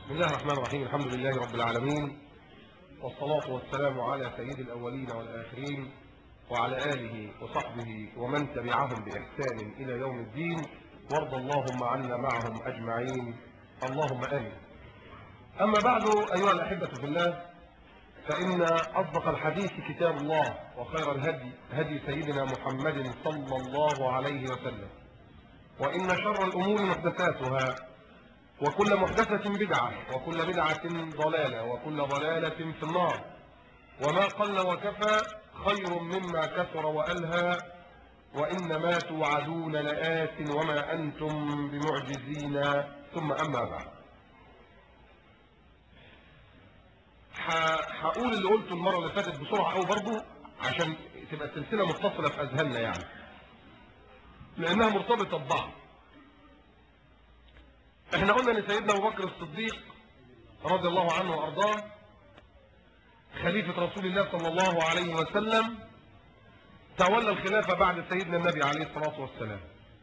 بسم الله الرحمن الرحيم الحمد لله رب العالمين والصلاة والسلام على سيد الأولين والآخرين وعلى آله وصحبه ومن تبعهم بإحسان إلى يوم الدين وارض اللهم عنا معهم أجمعين اللهم آمين أما بعد أيها الأحبة في الله فإن أصدق الحديث كتاب الله وخير الهدي هدي سيدنا محمد صلى الله عليه وسلم وإن شر الأمور محدثاتها وكل محدثة بدعة وكل بدعة ضلالة وكل ضلالة في النار وما قل وكفى خير مما كثر وألهى وإنما توعدون لآت وما أنتم بمعجزين ثم أما بعد هقول اللي قلته المرة اللي فاتت بسرعة أو برضه عشان تبقى السلسلة متصلة في أذهاننا يعني لأنها مرتبطة ببعض احنا قلنا ان سيدنا ابو بكر الصديق رضي الله عنه وارضاه خليفة رسول الله صلى الله عليه وسلم تولى الخلافة بعد سيدنا النبي عليه الصلاة والسلام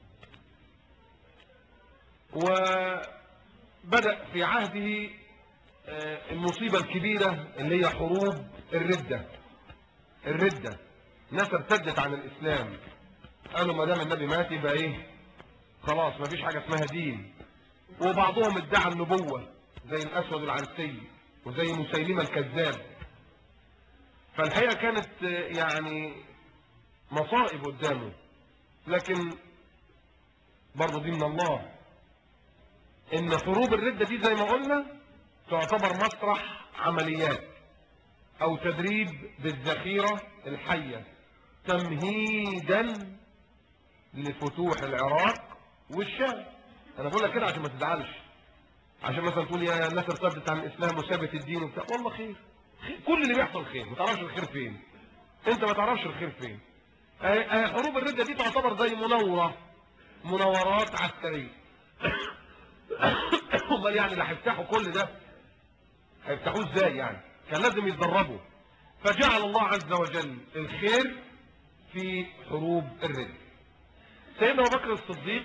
وبدأ في عهده المصيبة الكبيرة اللي هي حروب الردة الردة ناس ارتدت عن الإسلام قالوا ما دام النبي مات يبقى ايه خلاص ما فيش حاجة اسمها دين وبعضهم ادعى النبوة زي الأسود العنسي وزي مسيلمة الكذاب فالحقيقة كانت يعني مصائب قدامه لكن برضه دي من الله ان حروب الردة دي زي ما قلنا تعتبر مسرح عمليات او تدريب بالذخيرة الحية تمهيدا لفتوح العراق والشام انا بقول لك كده عشان ما تزعلش عشان مثلا تقول يا الناس ارتدت عن الاسلام وسابت الدين وبتاع والله خير. خير كل اللي بيحصل خير ما تعرفش الخير فين انت ما تعرفش الخير فين اه حروب الردة دي تعتبر زي منورة منورات عسكرية امال يعني اللي هيفتحوا كل ده هيفتحوه ازاي يعني كان لازم يتدربوا فجعل الله عز وجل الخير في حروب الردة سيدنا ابو بكر الصديق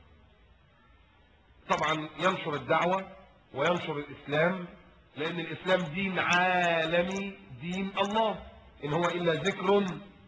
طبعا ينشر الدعوة وينشر الإسلام لأن الإسلام دين عالمي دين الله إن هو إلا ذكر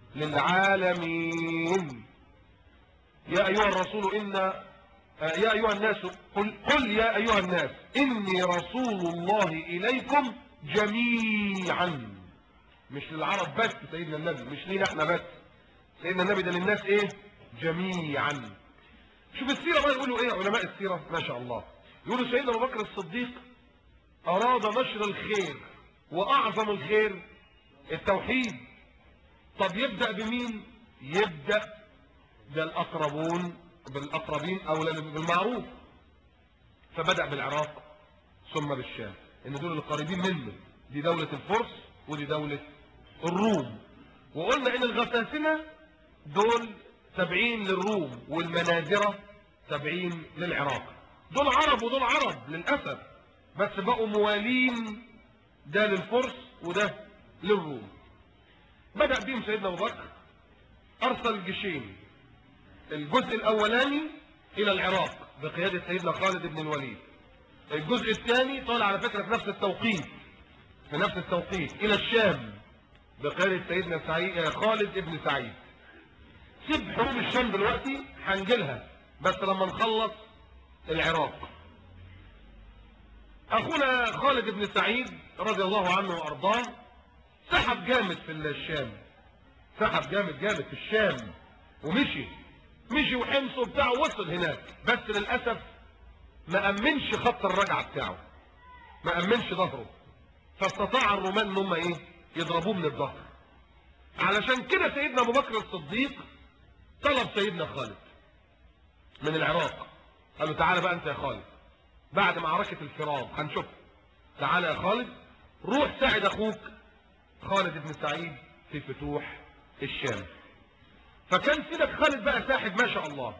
للعالمين يا أيها الرسول إن يا أيها الناس قل, قل يا أيها الناس إني رسول الله إليكم جميعا مش للعرب بس سيدنا النبي مش لينا احنا بس سيدنا النبي ده للناس ايه جميعا شوف السيرة بقى يقولوا ايه علماء السيرة ما شاء الله يقولوا سيدنا ابو بكر الصديق اراد نشر الخير واعظم الخير التوحيد طب يبدأ بمين يبدأ بالاقربون بالاقربين اولا بالمعروف فبدأ بالعراق ثم بالشام ان دول القريبين منه دي دولة الفرس ودي دولة الروم وقلنا ان الغساسنة دول تابعين للروم والمنازرة تابعين للعراق دول عرب ودول عرب للأسف بس بقوا موالين ده للفرس وده للروم بدأ بهم سيدنا أبو بكر أرسل جيشين الجزء الأولاني إلى العراق بقيادة سيدنا خالد بن الوليد الجزء الثاني طالع على فكرة في نفس التوقيت في نفس التوقيت إلى الشام بقيادة سيدنا سعيد خالد بن سعيد سيب حروب الشام دلوقتي هنجيلها بس لما نخلص العراق اخونا خالد بن سعيد رضي الله عنه وارضاه سحب جامد في الشام سحب جامد جامد في الشام ومشي مشي وحمص وبتاعه وصل هناك بس للاسف ما امنش خط الرجعه بتاعه ما امنش ظهره فاستطاع الرومان ان هم ايه يضربوه من الظهر علشان كده سيدنا ابو بكر الصديق طلب سيدنا خالد من العراق قال له تعالى بقى انت يا خالد بعد معركة الفرار هنشوف تعالى يا خالد روح ساعد اخوك خالد بن سعيد في فتوح الشام فكان سيدك خالد بقى ساحب ما شاء الله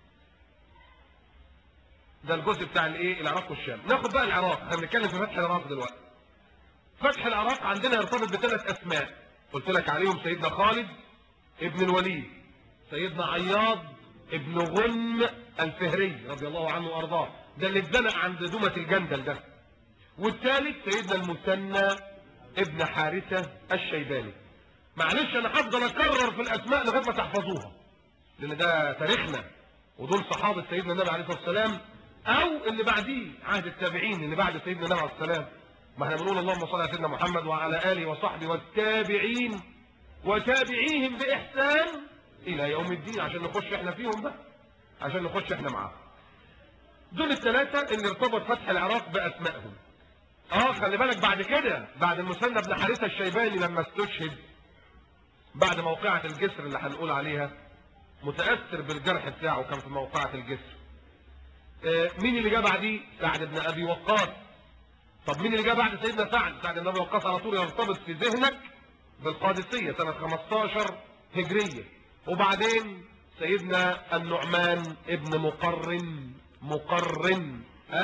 ده الجزء بتاع الايه العراق والشام ناخد بقى العراق احنا بنتكلم في فتح العراق دلوقتي فتح العراق عندنا يرتبط بثلاث اسماء قلت لك عليهم سيدنا خالد ابن الوليد سيدنا عياض ابن غنم الفهري رضي الله عنه وارضاه ده اللي اتزنق عند دومة الجندل ده والثالث سيدنا المثنى ابن حارثة الشيباني معلش انا هفضل اكرر في الاسماء لغايه ما تحفظوها لان ده تاريخنا ودول صحابه سيدنا النبي عليه الصلاه والسلام او اللي بعديه عهد التابعين اللي بعد سيدنا النبي عليه الصلاه والسلام ما احنا بنقول اللهم صل على سيدنا محمد وعلى اله وصحبه والتابعين وتابعيهم باحسان الى يوم الدين عشان نخش احنا فيهم بقى عشان نخش احنا معاهم دول الثلاثه اللي ارتبط فتح العراق باسمائهم اه خلي بالك بعد كده بعد المثنى بن حارثه الشيباني لما استشهد بعد موقعة الجسر اللي هنقول عليها متأثر بالجرح بتاعه كان في موقعة الجسر آه مين اللي جاء بعديه سعد بن أبي وقاص طب مين اللي جاء بعد سيدنا سعد سعد بن أبي وقاص على طول يرتبط في ذهنك بالقادسية سنة 15 هجرية وبعدين سيدنا النعمان ابن مقرن مقرن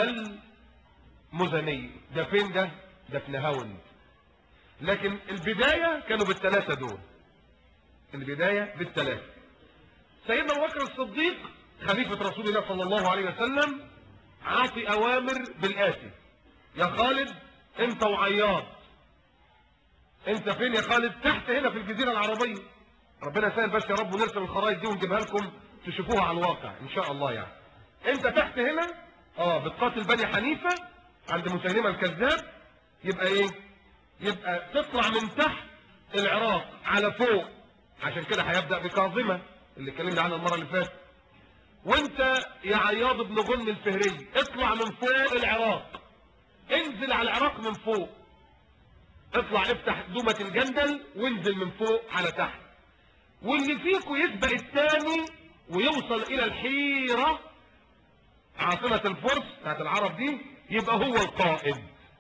المزني ده فين ده ده في نهاوند لكن البداية كانوا بالثلاثة دول البداية بالثلاثة سيدنا ابو بكر الصديق خليفة رسول الله صلى الله عليه وسلم عاطي أوامر بالآتي يا خالد انت وعياض انت فين يا خالد تحت هنا في الجزيرة العربية ربنا يسهل بس يا رب ونرسل الخرائط دي ونجيبها لكم تشوفوها على الواقع ان شاء الله يعني انت تحت هنا اه بتقاتل بني حنيفة عند مسيلمة الكذاب يبقى ايه يبقى تطلع من تحت العراق على فوق عشان كده هيبدأ بكاظمة اللي اتكلمنا عنها المرة اللي فاتت وانت يا عياض بن غنم الفهري اطلع من فوق العراق انزل على العراق من فوق اطلع افتح دومة الجندل وانزل من فوق على تحت واللي فيكم يسبق الثاني ويوصل الى الحيرة عاصمة الفرس بتاعت العرب دي يبقى هو القائد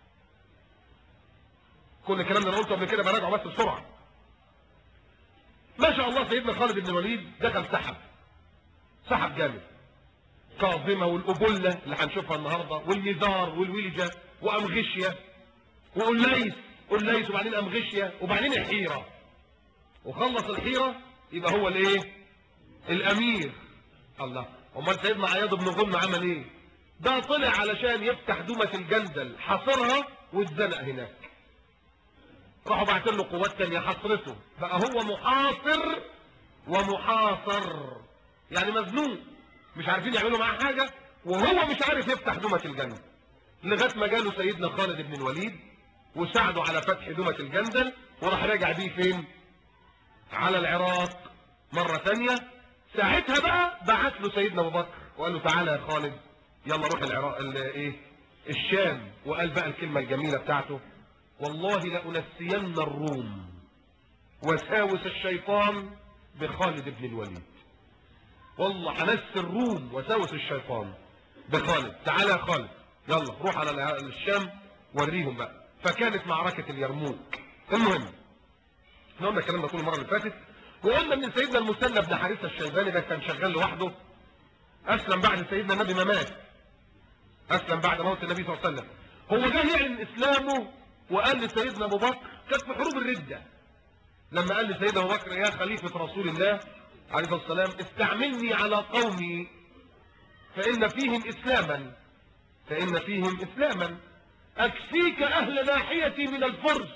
كل الكلام اللي انا قلته قبل كده براجعه بس بسرعه ما شاء الله سيدنا خالد بن الوليد دخل سحب سحب جامد كاظمة والأبلة اللي هنشوفها النهاردة والنزار والولجة وأمغشية وقليس قليس وبعدين أمغشية وبعدين الحيرة وخلص الحيرة يبقى هو الايه الأمير الله امال سيدنا عياض بن غنم عمل ايه ده طلع علشان يفتح دومة الجندل حاصرها واتزنق هناك راحوا بعت له قوات تانية حصرته بقى هو محاصر ومحاصر يعني مزنوق مش عارفين يعملوا معاه حاجة وهو مش عارف يفتح دومة الجندل لغاية ما جاله سيدنا خالد بن الوليد وساعده على فتح دومة الجندل وراح راجع بيه فين على العراق مرة تانية ساعتها بقى بعت له سيدنا ابو بكر وقال له تعالى يا خالد يلا روح العراق ايه الشام وقال بقى الكلمة الجميلة بتاعته والله لأنسين الروم وساوس الشيطان بخالد بن الوليد والله هنس الروم وساوس الشيطان بخالد تعالى يا خالد يلا روح على الشام وريهم بقى فكانت معركة اليرموك المهم احنا قلنا الكلام ده طول المرة اللي فاتت وقلنا ان سيدنا المثنى بن حارثة الشيباني ده كان شغال لوحده اسلم بعد سيدنا النبي ما مات اسلم بعد موت النبي صلى الله عليه وسلم هو جه يعلن اسلامه وقال لسيدنا ابو بكر كانت في حروب الردة لما قال لسيدنا ابو بكر يا خليفة رسول الله عليه الصلاة والسلام استعملني على قومي فإن فيهم إسلاما فإن فيهم إسلاما أكفيك أهل ناحيتي من الفرس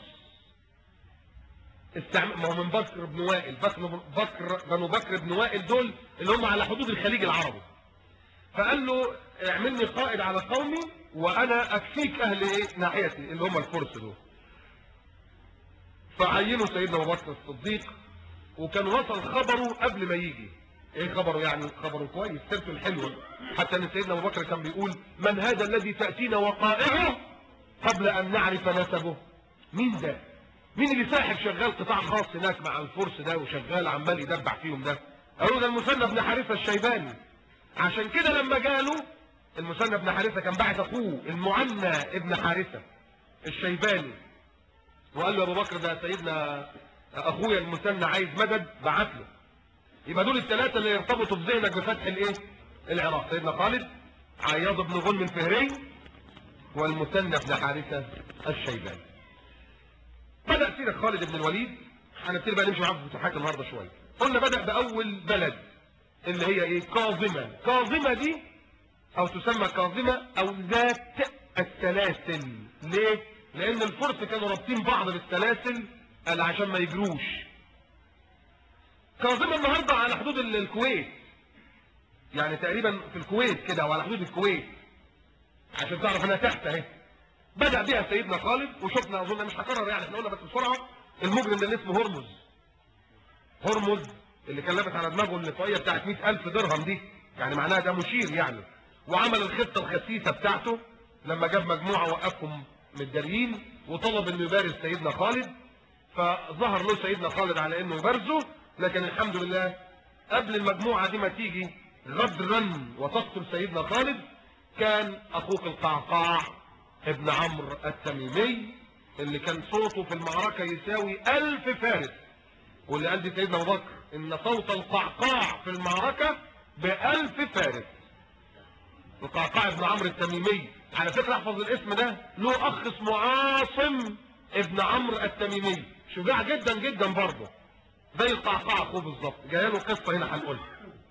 استعمل ما هو من بكر بن وائل بكر بكر بنو بكر بن وائل دول اللي هم على حدود الخليج العربي فقال له اعملني قائد على قومي وانا اكفيك اهل ايه ناحيتي اللي هم الفرس دول فعينوا سيدنا ابو بكر الصديق وكان وصل خبره قبل ما يجي ايه خبره يعني خبره كويس سيرته الحلوه حتى ان سيدنا ابو بكر كان بيقول من هذا الذي تاتينا وقائعه قبل ان نعرف نسبه مين ده مين اللي ساحب شغال قطاع خاص هناك مع الفرس ده وشغال عمال يدبح فيهم ده قالوا ده المثنى بن حارثه الشيباني عشان كده لما جاله المثنى بن حارثة كان بعت اخوه المعنى ابن حارثة الشيباني وقال له ابو بكر ده سيدنا اخويا المثنى عايز مدد بعت له يبقى دول الثلاثة اللي يرتبطوا في ذهنك بفتح الايه العراق سيدنا خالد عياض بن غنم الفهري والمثنى بن حارثة الشيباني بدأ سيرة خالد بن الوليد هنبتدي بقى نمشي معاه في فتوحات النهارده شوية قلنا بدأ بأول بلد اللي هي ايه كاظمة كاظمة دي او تسمى كاظمة او ذات السلاسل ليه لان الفرس كانوا رابطين بعض بالسلاسل قال عشان ما يجروش كاظمة النهاردة على حدود ال- الكويت يعني تقريبا في الكويت كده وعلى حدود الكويت عشان تعرف انها تحت اهي بدأ بيها سيدنا خالد وشفنا اظن مش هكرر يعني احنا قلنا بس بسرعة المجرم ده اللي اسمه هرمز هرمز اللي كان لابس على دماغه اللقائية بتاعت 100000 درهم دي يعني معناها ده مشير يعني وعمل الخطة الخسيسة بتاعته لما جاب مجموعة وقفهم متداريين وطلب انه يبارز سيدنا خالد فظهر له سيدنا خالد على انه يبارزه لكن الحمد لله قبل المجموعة دي ما تيجي غدرا وتقتل سيدنا خالد كان اخوك القعقاع ابن عمرو التميمي اللي كان صوته في المعركة يساوي ألف فارس واللي قال دي سيدنا ابو بكر ان صوت القعقاع في المعركة بألف فارس القعقاع ابن عمرو التميمي على فكرة احفظ الاسم ده له اخ اسمه عاصم ابن عمرو التميمي شجاع جدا جدا برضه زي القعقاع اخوه بالظبط جايه له قصه هنا هنقولها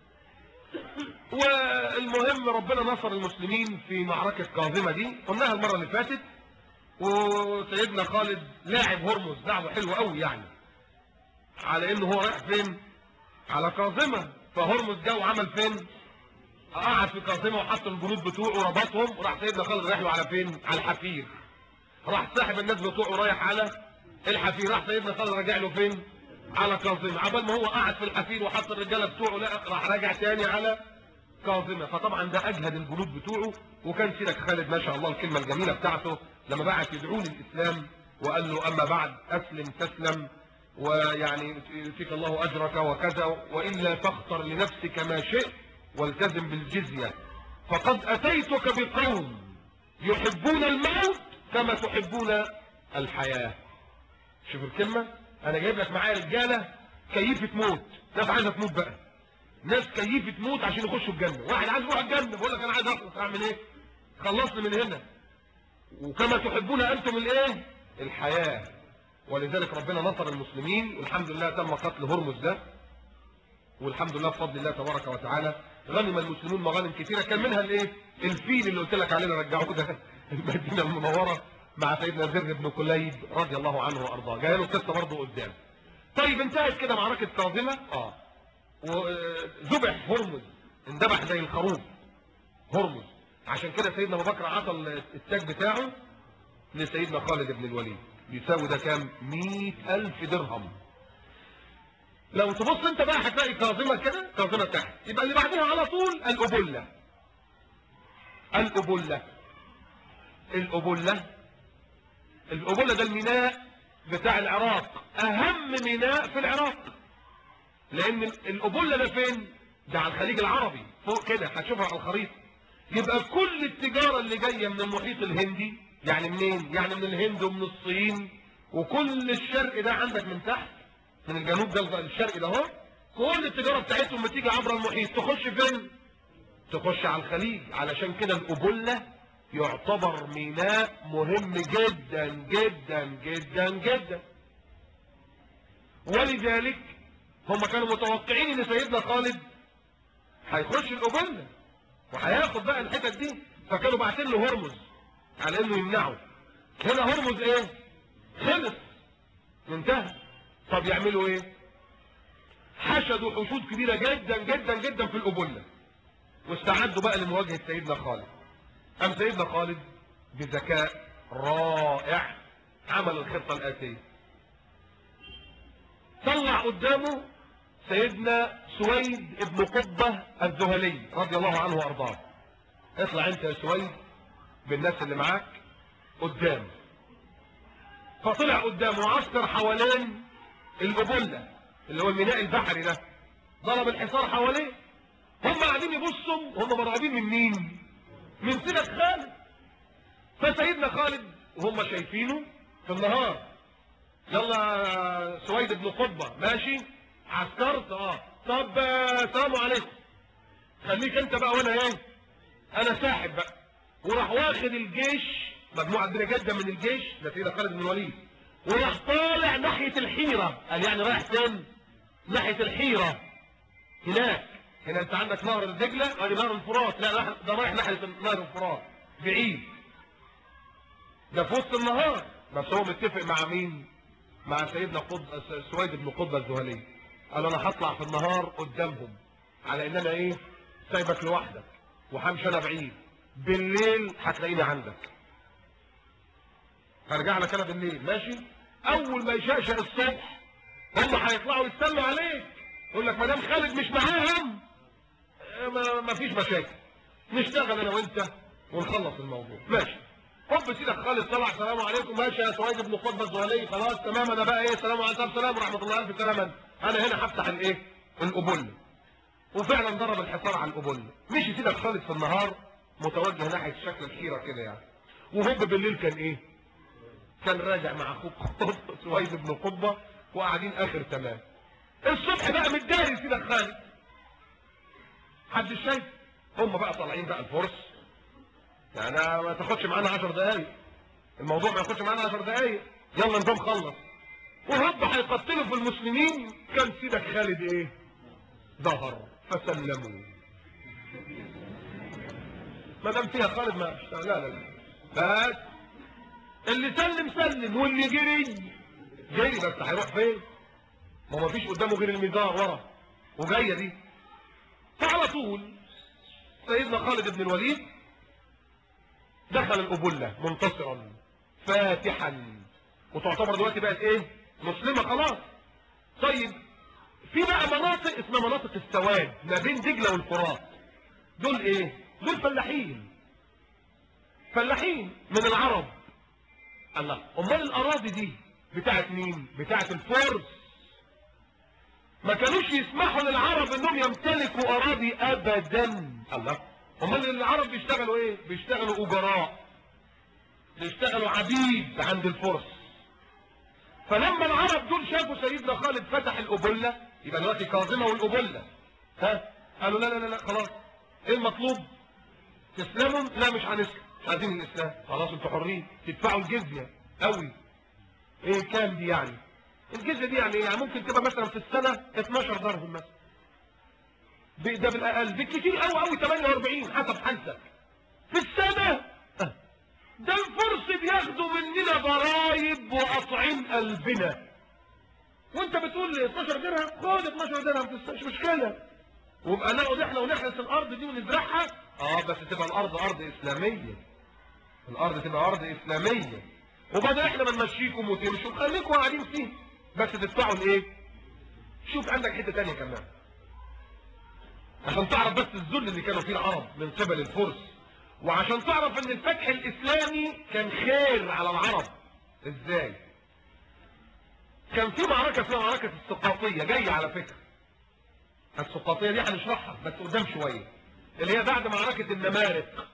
والمهم ربنا نصر المسلمين في معركه كاظمه دي قلناها المره اللي فاتت وسيدنا خالد لاعب هرمز لعبه حلو قوي يعني على انه هو رايح فين على كاظمه فهرمز جه وعمل فين قعد في كاظمه وحط الجنود بتوعه وربطهم وراح سيدنا خالد رايح له على فين على الحفير راح ساحب الناس بتوعه رايح على الحفير راح سيدنا خالد راجع له فين على كاظمه عبال ما هو قعد في الحفير وحط الرجاله بتوعه لا راح راجع تاني على كاظمه فطبعا ده اجهد الجنود بتوعه وكان سيدك خالد ما شاء الله الكلمه الجميله بتاعته لما بعت يدعو للاسلام وقال له اما بعد اسلم تسلم ويعني يؤتيك الله اجرك وكذا والا تختر لنفسك ما شئت والتزم بالجزيه فقد اتيتك بقوم يحبون الموت كما تحبون الحياه شوف الكلمة انا جايب لك معايا رجالة كيفة موت ناس عايزة تموت بقى ناس كيفة موت عشان يخشوا الجنة واحد عايز يروح الجنة بقول لك انا عايز اخلص اعمل ايه خلصني من هنا وكما تحبون انتم الايه الحياة ولذلك ربنا نصر المسلمين والحمد لله تم قتل هرمز ده والحمد لله بفضل الله تبارك وتعالى غنم المسلمون مغانم كثيرة كان منها الايه الفيل اللي قلت لك علينا رجعوه ده المدينة المنورة مع سيدنا زر بن كليب رضي الله عنه وارضاه جاي له قصه برضه قدام طيب انتهت كده معركه كاظمه اه وذبح هرمز اندبح زي الخروف هرمز عشان كده سيدنا ابو بكر عطى التاج بتاعه لسيدنا خالد بن الوليد بيساوي ده كام 100000 درهم لو تبص انت بقى هتلاقي كاظمه كده كاظمه تحت يبقى اللي بعدها على طول الابله الابله الابله الأبولة ده الميناء بتاع العراق أهم ميناء في العراق لأن الأبولة ده فين؟ ده على الخليج العربي فوق كده هتشوفها على الخريطة يبقى كل التجارة اللي جاية من المحيط الهندي يعني منين؟ يعني من الهند ومن الصين وكل الشرق ده عندك من تحت من الجنوب ده الشرق ده اهو كل التجارة بتاعتهم بتيجي عبر المحيط تخش فين؟ تخش على الخليج علشان كده الأبولة يعتبر ميناء مهم جدا جدا جدا جدا ولذلك هم كانوا متوقعين ان سيدنا خالد هيخش الأبلة وهياخد بقى الحتت دي فكانوا باعتين له هرمز على انه يمنعه هنا هرمز ايه خلص انتهى طب يعملوا ايه حشدوا حشود كبيرة جدا جدا جدا في الأبلة واستعدوا بقى لمواجهة سيدنا خالد أم سيدنا خالد بذكاء رائع عمل الخطة الآتية طلع قدامه سيدنا سويد ابن قبة الذهلي رضي الله عنه وأرضاه اطلع انت يا سويد بالناس اللي معاك قدام فطلع قدامه وعسكر حوالين الأبلة اللي هو الميناء البحري ده ضرب الحصار حواليه هم قاعدين يبصوا هم مرعوبين من مين من سيدك خالد فسيدنا خالد وهم شايفينه في النهار يلا سويد بن قبة ماشي عسكرت اه طب سلام عليكم خليك انت بقى وانا ايه انا ساحب بقى وراح واخد الجيش مجموعة كبيرة جدا من الجيش ده سيدنا خالد بن الوليد وراح طالع ناحية الحيرة قال يعني رايح فين ناحية الحيرة هناك هنا انت عندك نهر الدجلة ادي نهر الفرات لا ده رايح ناحية نهر الفرات بعيد ده في وسط النهار بس هو متفق مع مين مع سيدنا قطب سويد بن قطبة الزهلي قال انا هطلع في النهار قدامهم على ان انا ايه سايبك لوحدك وهمشي انا بعيد بالليل هتلاقيني عندك هرجع لك انا بالليل ماشي اول ما يشقشق الصبح هم هيطلعوا يستنوا عليك يقول لك ما دام خالد مش معاهم ما, ما فيش مشاكل نشتغل انا وانت ونخلص الموضوع ماشي حب سيدك خالد طلع سلام عليكم ماشي يا سويد بن قطب الزهلي خلاص تمام انا بقى ايه سلام عليكم سلام ورحمه الله الف سلام انا هنا هفتح الايه القبول وفعلا ضرب الحصار على القبول مشي سيدك خالد في النهار متوجه ناحيه شكل الحيره كده يعني وهوب بالليل كان ايه كان راجع مع اخوه سويد بن قطبه وقاعدين اخر تمام الصبح بقى متداري سيدك خالد حد شايف هم بقى طالعين بقى الفرس يعني ما تاخدش معانا 10 دقايق الموضوع ما ياخدش معانا 10 دقايق يلا نظام خلص وهب هيقتلوا في المسلمين كان سيدك خالد ايه ظهر فسلموا ما دام فيها خالد ما لا لا لا بس اللي سلم سلم واللي جري جري بس هيروح فين ما هو مفيش قدامه غير الميزار ورا وجايه دي فعلى طول سيدنا خالد بن الوليد دخل القبلة منتصرا فاتحا وتعتبر دلوقتي بقت ايه مسلمة خلاص طيب في بقى مناطق اسمها مناطق السواد ما بين دجلة والفرات دول ايه دول فلاحين فلاحين من العرب الله امال الاراضي دي بتاعت مين بتاعت الفرس ما كانوش يسمحوا للعرب انهم يمتلكوا اراضي ابدا الله امال العرب بيشتغلوا ايه بيشتغلوا اجراء بيشتغلوا عبيد عند الفرس فلما العرب دول شافوا سيدنا خالد فتح القبلة يبقى دلوقتي كاظمة والقبلة ها قالوا لا لا لا لا خلاص ايه المطلوب تسلموا لا مش هنسلم مش عايزين الاسلام خلاص انتوا حرين تدفعوا الجزية قوي ايه كام دي يعني الجزية دي يعني يعني ممكن تبقى مثلا في السنة 12 درهم مثلا ده بالاقل بالكثير قوي قوي 48 حسب حالتك في السنة ده الفرس بياخدوا مننا ضرايب وقطعين قلبنا وانت بتقول 12 درهم خد 12 درهم في السنة مش مشكلة ويبقى ناخد احنا ونحرس الارض دي ونزرعها اه بس تبقى الارض ارض اسلامية الارض تبقى ارض اسلامية وبعدين احنا ما نمشيكم وتمشوا خليكم قاعدين فيه بس تدفعوا الايه شوف عندك حتة تانية كمان عشان تعرف بس الذل اللي كانوا فيه العرب من قبل الفرس وعشان تعرف ان الفتح الاسلامي كان خير على العرب ازاي كان في معركة اسمها معركة السقاطية جاية على فكرة السقاطية دي هنشرحها بس قدام شوية اللي هي بعد معركة النمارق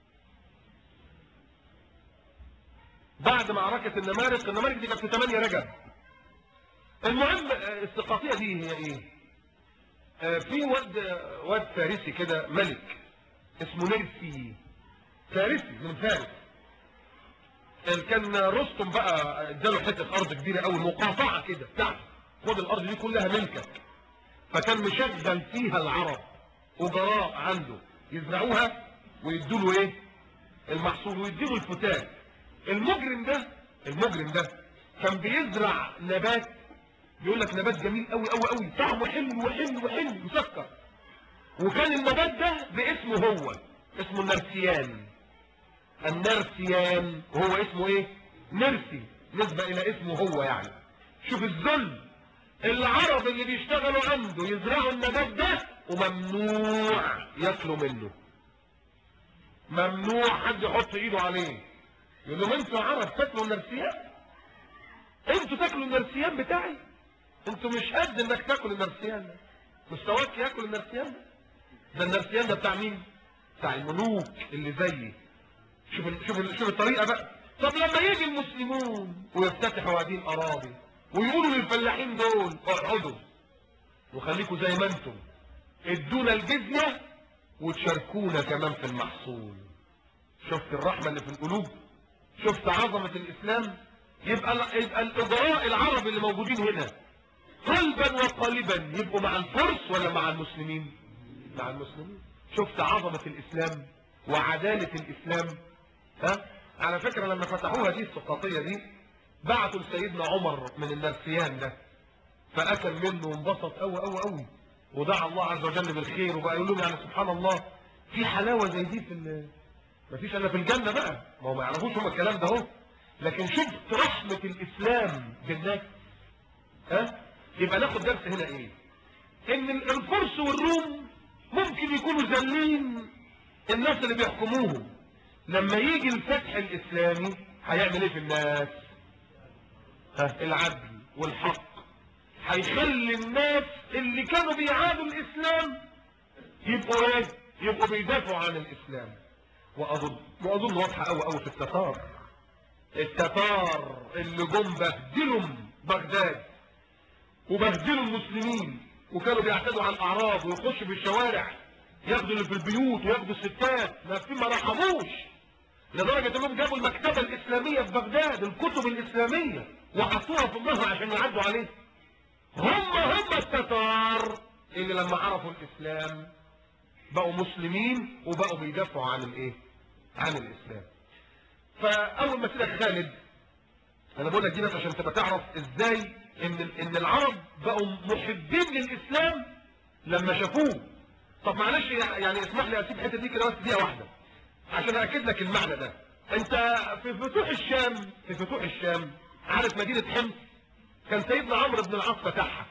بعد معركة النمارق النمارق دي كانت في 8 رجب المهم السقاطية دي هي ايه في واد واد فارسي كده ملك اسمه نرسي فارسي من فارس كان رستم بقى اداله حته ارض كبيره قوي مقاطعه كده بتاعته خد الارض دي كلها ملكك فكان مشغل فيها العرب اجراء عنده يزرعوها ويدوا له ايه المحصول ويديله الفتات المجرم ده المجرم ده كان بيزرع نبات بيقول لك نبات جميل قوي قوي قوي طعمه حلو وحلو وحلو مسكر وكان النبات ده باسمه هو اسمه النرسيان النرسيان وهو اسمه ايه نرسي نسبة الى اسمه هو يعني شوف الذل العرب اللي بيشتغلوا عنده يزرعوا النبات ده وممنوع ياكلوا منه ممنوع حد يحط ايده عليه يقول لهم انتوا عرب تاكلوا النرسيان انتوا تاكلوا النرسيان بتاعي انتوا مش قد انك تاكل النرسيان ده مستواك ياكل النرسيان ده ده النرسيان ده بتاع مين بتاع الملوك اللي زيي شوف ال... شوف ال... شوف الطريقه بقى طب لما يجي المسلمون ويفتتحوا هذه الاراضي ويقولوا للفلاحين دول اقعدوا وخليكم زي ما انتم ادونا الجزيه وتشاركونا كمان في المحصول شفت الرحمه اللي في القلوب شفت عظمه الاسلام يبقى ال... يبقى الاجراء العرب اللي موجودين هنا قلبا وقالبا يبقوا مع الفرس ولا مع المسلمين مع المسلمين شفت عظمة الإسلام وعدالة الإسلام ها على فكرة لما فتحوها دي السقاطية دي بعتوا لسيدنا عمر من النرسيان ده فأكل منه وانبسط قوي قوي قوي ودعا الله عز وجل بالخير وبقى يقول لهم يعني سبحان الله في حلاوة زي دي في ال- مفيش الا في الجنة بقى ما هو ما يعرفوش هم الكلام ده اهو لكن شفت رحمة الإسلام بالناس ها يبقى ناخد درس هنا ايه ان ال- الفرس والروم ممكن يكونوا ذلين الناس اللي بيحكموهم لما يجي الفتح الاسلامي هيعمل ايه في الناس ها العدل والحق هيخلي الناس اللي كانوا بيعادوا الاسلام يبقوا ايه يبقوا بيدافعوا عن الاسلام واظن واظن واضحه قوي قوي في التتار التتار اللي جم بهدلوا بغداد وبهدلوا المسلمين وكانوا بيعتدوا على الاعراض ويخشوا في الشوارع ياخدوا اللي في البيوت وياخدوا الستات ما في ما رحموش لدرجة انهم جابوا المكتبة الاسلامية في بغداد الكتب الاسلامية وحطوها في النهر عشان يعدوا عليه هم هم التتار اللي لما عرفوا الاسلام بقوا مسلمين وبقوا بيدافعوا عن الايه عن الاسلام فاول ما سيدك خالد انا بقول لك دي بس عشان تبقى تعرف ازاي ان ان العرب بقوا محبين للاسلام لما شافوه طب معلش يعني اسمح لي اسيب الحته دي كده بس دقيقه واحده عشان اكد لك المعنى ده انت في فتوح الشام في فتوح الشام عارف مدينه حمص كان سيدنا عمرو بن العاص فتحها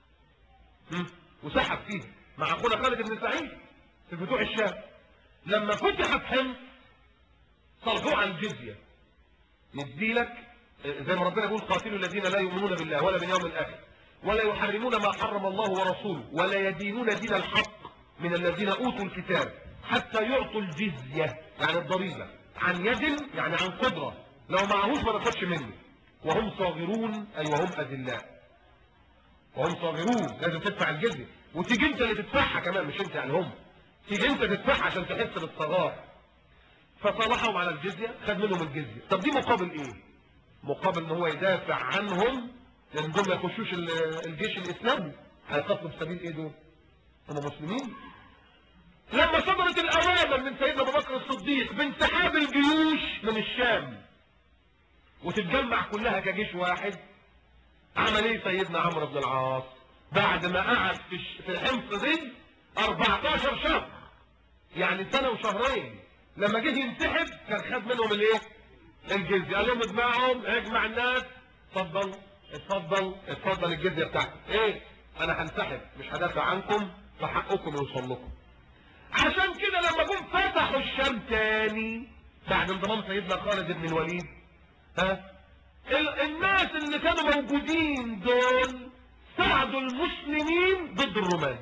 م? وسحب فيها مع اخونا خالد بن سعيد في فتوح الشام لما فتحت حمص صرفوه عن الجزيه ندي لك زي ما ربنا يقول قاتلوا الذين لا يؤمنون بالله ولا باليوم الاخر ولا يحرمون ما حرم الله ورسوله ولا يدينون دين الحق من الذين اوتوا الكتاب حتى يعطوا الجزيه يعني الضريبه عن يد يعني عن قدره لو معهوش ما ناخدش منه وهم صاغرون اي وهم اذلاء وهم صاغرون لازم تدفع الجزيه وتيجي انت اللي تدفعها كمان مش انت يعني هم تيجي انت تدفعها عشان تحس بالصغار فصالحهم على الجزيه خد منهم الجزيه طب دي مقابل ايه مقابل ان هو يدافع عنهم لان دول ما يخشوش ال- الجيش الاسلامي هيقاتلوا في سبيل ايه دول هم مسلمين لما صدرت الاوامر من سيدنا ابو بكر الصديق بانسحاب الجيوش من الشام وتتجمع كلها كجيش واحد عمل ايه سيدنا عمرو بن العاص بعد ما قعد في الش- في الحمص دي 14 شهر يعني سنه وشهرين لما جه ينسحب كان خد منهم الايه الجزيه قال لهم اجمعهم اجمع الناس اتفضل اتفضل اتفضل الجزيه بتاعتك ايه انا هنسحب مش هدافع عنكم فحقكم يوصل لكم عشان كده لما جم فتحوا الشام تاني بعد انضمام سيدنا خالد بن الوليد ها ال- الناس اللي كانوا موجودين دول ساعدوا المسلمين ضد الرومان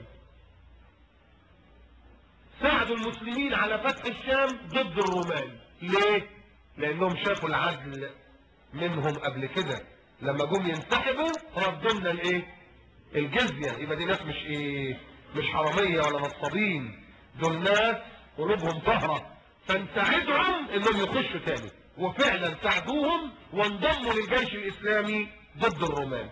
ساعدوا المسلمين على فتح الشام ضد الرومان ليه لانهم شافوا العدل منهم قبل كده لما جم ينسحبوا ردوا لنا الايه الجزيه يبقى دي ناس مش ايه مش حراميه ولا نصابين دول ناس قلوبهم طاهره فنساعدهم انهم يخشوا تاني وفعلا ساعدوهم وانضموا للجيش الاسلامي ضد الرومان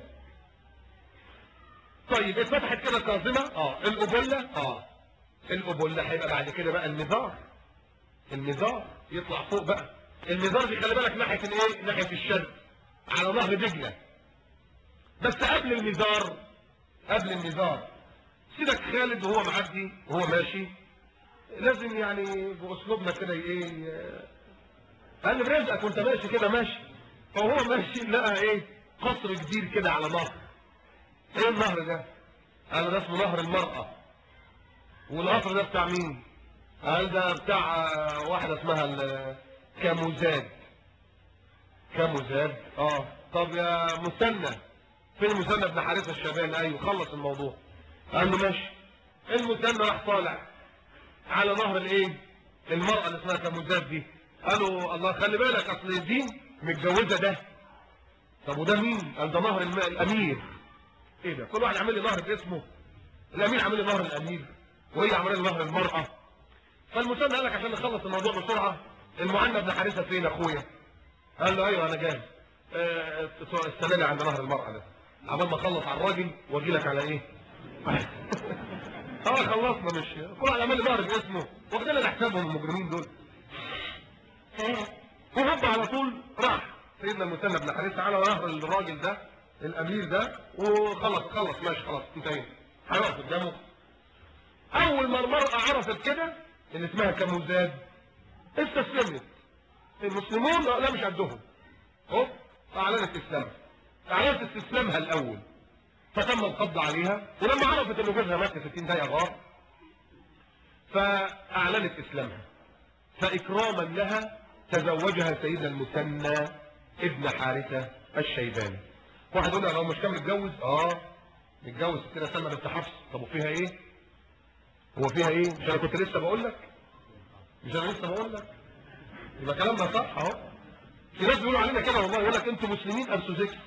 طيب اتفتحت كده الكاظمه اه القبله اه القبله هيبقى بعد كده بقى المزار المزار يطلع فوق بقى المزار دي خلي بالك ناحيه الايه ناحيه الشرق على نهر دجله بس قبل المزار قبل المزار سيدك خالد وهو معدي وهو ماشي لازم يعني باسلوبنا كده ايه قال لي برزقك وانت ماشي كده ماشي فهو ماشي لقى ايه قصر كبير كده على نهر ايه النهر ده قال ده اسمه نهر المرأة والقصر ده بتاع مين قال ده بتاع آه، واحدة اسمها ال- كاموزاد كاموزاد اه طب يا مثنى فين مثنى ابن حارثة الشبان ايوه خلص الموضوع قال له ماشي المثنى راح طالع على نهر الايه المرأة اللي اسمها كاموزاد دي قالوا الله خلي بالك اصل دي متجوزة ده طب وده مين قال ده نهر الماء الامير ايه ده كل واحد عامل لي نهر باسمه الامير عامل لي نهر الامير وهي عامله لي نهر المرأة فالمثنى قال لك عشان نخلص الموضوع بسرعة المعنى ابن حارثة فين اخويا قال له ايوه انا جاهز آه، استنى لي عند نهر المرأة ده عمال ما اخلص على الراجل واجي لك على ايه اه خلصنا مش كل واحد عمال لي نهر باسمه واخدين لنا حسابهم المجرمين دول وهوب على طول راح سيدنا المثنى بن حارثه على ظهر الراجل ده الامير ده وخلص خلص ماشي خلاص انتهينا هيقف قدامه اول ما المرأة عرفت كده اللي اسمها كموزاد استسلمت المسلمون لا مش قدهم اهو اعلنت اسلامها اعلنت استسلامها الاول فتم القبض عليها ولما عرفت ان جوزها مات في 60 دقيقه غار فاعلنت اسلامها فاكراما لها تزوجها سيدنا المثنى ابن حارثه الشيباني واحد يقول لي لو مش كان متجوز اه متجوز كده سلمى بنت حفص طب وفيها ايه هو فيها ايه مش انا كنت لسه بقول لك مش انا لسه بقول لك يبقى كلام ده صح اهو في ناس بيقولوا علينا كده والله يقول لك انتوا مسلمين ارثوا ذكر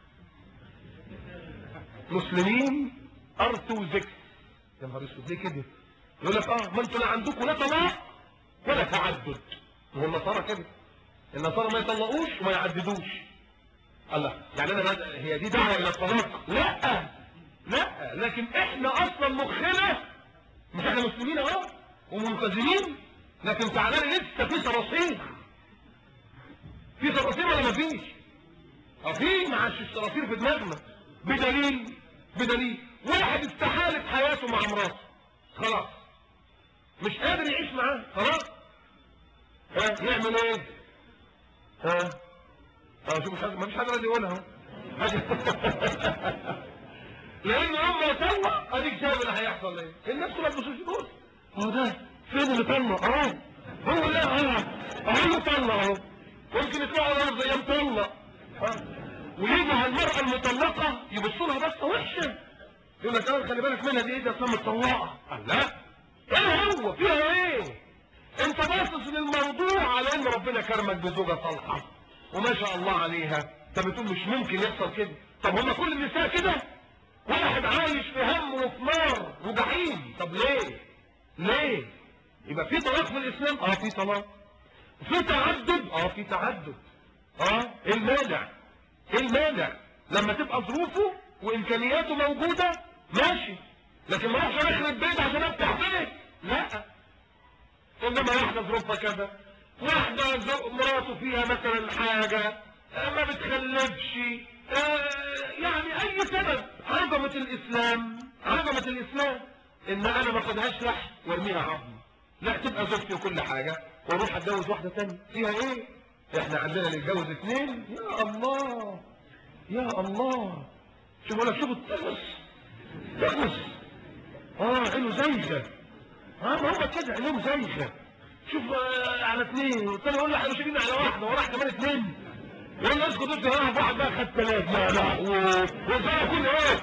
مسلمين ارثوا ذكر يا نهار اسود ليه كده يقول لك اه ما انتوا لا عندكم لا طلاق ولا تعدد هو النصارى كده النصارى ما يطلقوش وما يعددوش الله يعني انا بد- هي دي دعوه الى الطلاق لا لا لكن احنا اصلا مخنا مش احنا مسلمين اهو وملتزمين لكن تعالى لي لسه في صراصير في صراصير ولا مفيش اه في معاش الصراصير في دماغنا بدليل بدليل واحد استحالت حياته مع مراته خلاص مش قادر يعيش معاه خلاص ها يعمل ايه ها اه شوف مش حد- مفيش حد راضي يقولها اهو لان هم يطلع اديك شايف اللي هيحصل ايه الناس كلها تبص تقول هو ده فين اللي طلع اهو هو لا اهو اهو اللي طلع اهو ممكن يطلعوا الارض زي مطلق اه. ويجي على المرأة المطلقة يبصوا لها بصة وحشة يقول لك اه خلي بالك منها دي ايه ده اصلا مطلقة قال لا ايه هو فيها ايه انت باصص للموضوع على ان ربنا كرمك بزوجة صالحة وما شاء الله عليها انت بتقول مش ممكن يحصل كده طب هما كل النساء كده واحد عايش في هم وفي نار وجحيم طب ليه ليه يبقى في طلاق في الاسلام اه في طلاق في تعدد اه في تعدد اه ايه المانع ايه المانع لما تبقى ظروفه وامكانياته موجوده ماشي لكن ما اروحش اخرب بيت عشان افتح بيت لا انما واحده ظروفها كذا واحده زو- مراته فيها مثلا حاجه آه، ما بتخلفش آه، يعني اي سبب عظمه الاسلام عظمه الاسلام ان انا ما اخدهاش لحم وارميها عظم لا تبقى زوجتي وكل حاجه واروح اتجوز واحده ثانيه فيها ايه احنا عندنا نتجوز اثنين يا الله يا الله شوف لك شوف الطقس طقس اه عينه زيغه اه ما هو كده عينهم زيغه شوف آه، على اثنين والتاني يقول لي احنا شايفين على واحده وراح كمان اثنين يقول لي اسكت اسكت انا واحد بقى خد ثلاثه لا لا وزي كل ايه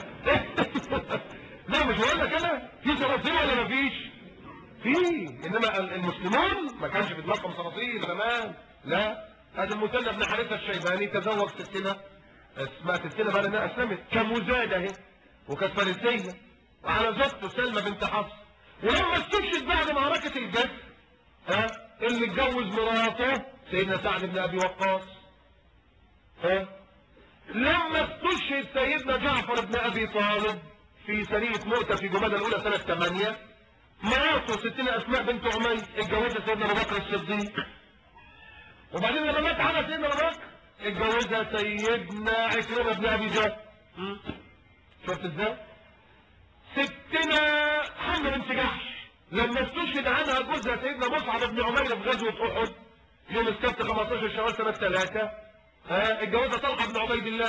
لا مش بقول لك انا في صراصير ولا ما فيش في انما ال- المسلمون ما كانش بيتلقم صراصير زمان لا هذا المثنى بن حارثه الشيباني تزوج ستنا اسمها ستنا بقى لانها اسلمت كمزاده اهي وكانت فارسيه وعلى زوجته سلمى بنت حفص ولما استشهد بعد معركه الجد ها اللي اتجوز مراته سيدنا سعد بن ابي وقاص ها لما استشهد سيدنا جعفر بن ابي طالب في سريه مؤتة في جمادى الاولى سنه 8 مراته ستنا اسماء بنت عميس اتجوزها سيدنا ابو بكر الصديق وبعدين لما مات على سيدنا ابو بكر اتجوزها سيدنا عكرمه بن ابي جهل م? شفت ازاي؟ ستنا حمد بنت جحش لما استشهد عنها جوزها سيدنا مصعب بن عمير في غزوه احد يوم السبت 15 شوال سنه 3 ها اتجوزها طلحه بن عبيد الله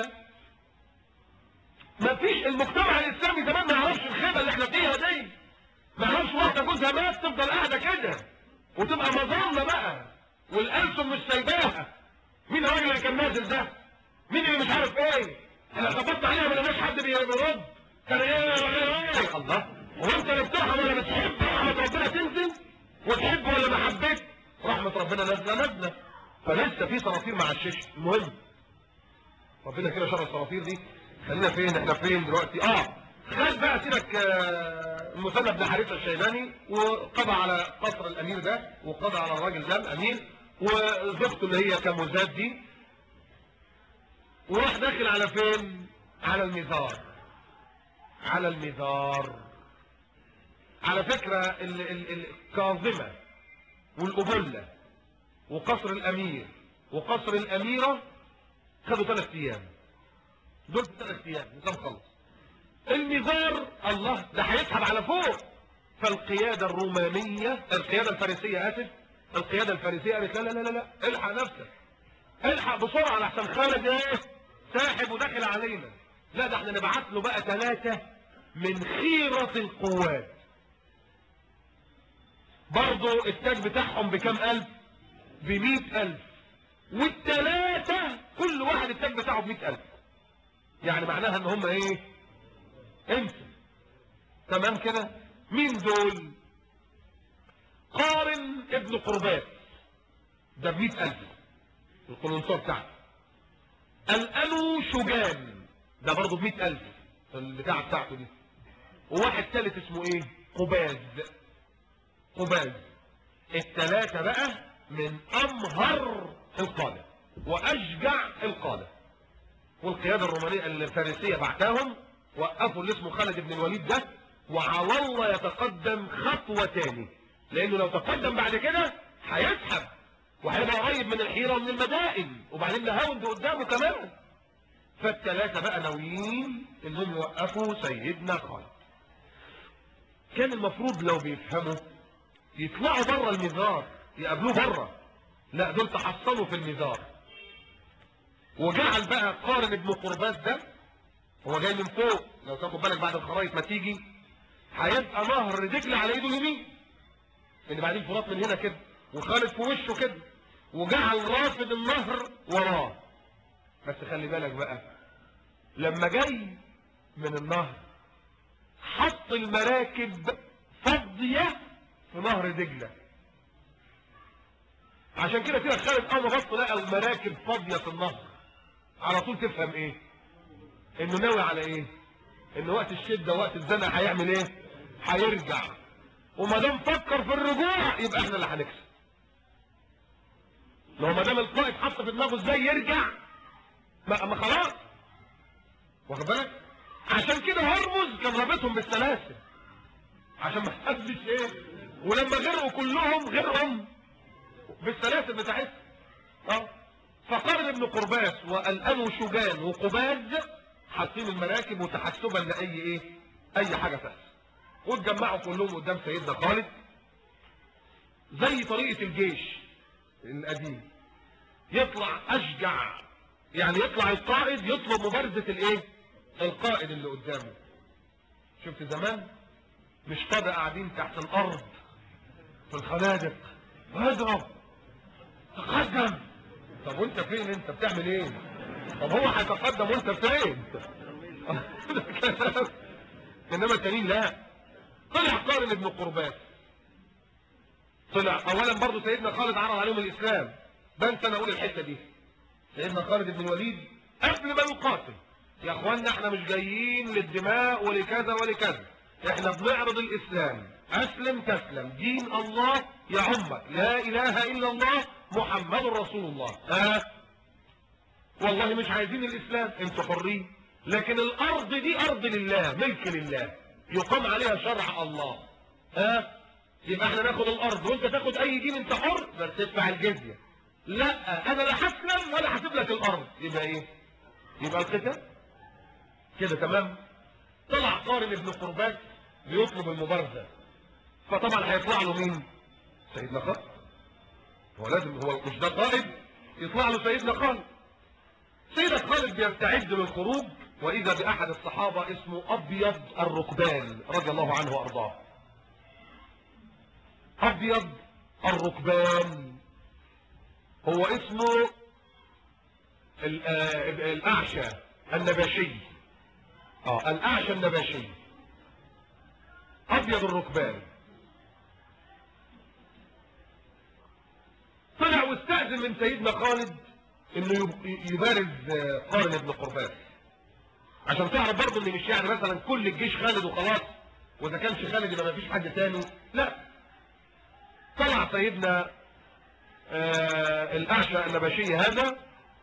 ما فيش المجتمع الاسلامي زمان ما يعرفش الخيبه اللي احنا فيها دي ما يعرفش واحده جوزها مات تفضل قاعده كده وتبقى مظله بقى والالسن مش سايباها مين الراجل اللي كان نازل ده مين اللي مش عارف ايه احنا خبطنا عليها ما لقيناش حد بيرد كان ايه ايه ايه الله هو انت اللي بترحم ولا بتحب رحمه ربنا تنزل وتحب ولا ما حبيت رحمه ربنا نازله نازله فلسه في صراصير مع الشيش المهم ربنا كده شر الصراصير دي خلينا فين احنا فين دلوقتي اه خد بقى سيبك آه، المثنى بن حارثه الشيباني وقضى على قصر الامير ده وقضى على الراجل ده الامير وزوجته اللي هي كمزاد دي وراح داخل على فين على المزار على المزار على فكرة ال- ال- ال- الكاظمة والأبلة وقصر الأمير وقصر الأميرة خدوا ثلاث أيام دول في ثلاث أيام وكان خلص المزار الله ده هيسحب على فوق فالقيادة الرومانية القيادة الفارسية آسف القيادة الفارسية قالت لا لا لا لا الحق نفسك الحق بسرعة لحسن خالد ايه ساحب وداخل علينا لا ده احنا نبعت له بقى ثلاثة من خيرة القوات برضو التاج بتاعهم بكم ألف بمئة ألف والثلاثة كل واحد التاج بتاعه بمئة ألف يعني معناها ان هم ايه انت تمام كده مين دول قارن ابن قربات ده بمئة ألف القلنصار بتاعته الأنو شجان ده برضه بمئة ألف البتاعة بتاعته دي وواحد ثالث اسمه ايه قباز قباز الثلاثة بقى من أمهر القادة وأشجع القادة والقيادة الرومانية الفارسية بعتهم وقفوا اللي اسمه خالد بن الوليد ده وعلى الله يتقدم خطوة تاني لأنه لو تقدم بعد كده هيسحب وهيبقى قريب من الحيرة ومن المدائن وبعدين نهاوند قدامه كمان فالثلاثة بقى ناويين انهم يوقفوا سيدنا خالد كان المفروض لو بيفهموا يطلعوا بره المزار يقابلوه بره لا دول تحصلوا في المزار وجعل بقى قارن ابن قرباس ده هو جاي من فوق لو تاخد بالك بعد الخرايط ما تيجي هيبقى نهر دجله على ايده اليمين اللي بعدين فرات من هنا كده وخالد في وشه كده وجعل رافد النهر وراه بس خلي بالك بقى لما جاي من النهر حط المراكب فاضيه في نهر دجله عشان كده كده خالد اول ما بص لقى المراكب فاضيه في النهر على طول تفهم ايه انه ناوي على ايه ان وقت الشده وقت الزنقه هيعمل ايه هيرجع وما دام فكر في الرجوع يبقى احنا اللي هنكسب لو ما دام القائد حط في دماغه ازاي يرجع ما, ما خلاص واخد بالك عشان كده هرمز كان رابطهم بالسلاسل عشان ما حدش ايه ولما غرقوا كلهم غرقهم بالسلاسل بتاعتهم اه فقارن ابن قرباس والأنو شجان وقباز حاطين المراكب وتحسبا لأي ايه اي حاجة تحصل واتجمعوا كلهم قدام سيدنا خالد زي طريقة الجيش القديم يطلع اشجع يعني يطلع القائد يطلب مبارزة الايه القائد اللي قدامه شفت زمان مش قادة قاعدين تحت الارض في الخنادق اضرب تقدم طب وانت فين انت بتعمل ايه طب هو هيتقدم وانت فين انما التانيين لا طلع قارن ابن قرباس طلع اولا برضو سيدنا خالد عرض عليهم الاسلام بنسى انا اقول الحته دي سيدنا خالد بن الوليد قبل ما يقاتل يا اخوانا احنا مش جايين للدماء ولكذا ولكذا احنا بنعرض الاسلام اسلم تسلم دين الله يعمك لا اله الا الله محمد رسول الله ها والله مش عايزين الاسلام انتوا حرين لكن الارض دي ارض لله ملك لله يقام عليها شرع الله ها يبقى احنا ناخد الارض وانت تاخد اي دين انت حر بس تدفع الجزيه لا انا لا هسلم ولا هسيب لك الارض يبقى ايه يبقى القتال كده تمام طلع قارن ابن قربات بيطلب المبارزه فطبعا هيطلع له مين سيدنا خالد هو لازم هو مش ده قائد يطلع له سيدنا خالد سيدنا خالد بيستعد للخروج واذا باحد الصحابه اسمه ابيض الركبان رضي الله عنه وارضاه ابيض الركبان هو اسمه الاعشى النباشي اه الاعشى النباشي ابيض الركبان طلع واستأذن من سيدنا خالد انه يبارز قارن ابن قربان عشان تعرف برضه ان مش يعني مثلا كل الجيش خالد وخلاص واذا كانش خالد يبقى مفيش حد تاني لا طلع سيدنا آه الاعشى النباشي هذا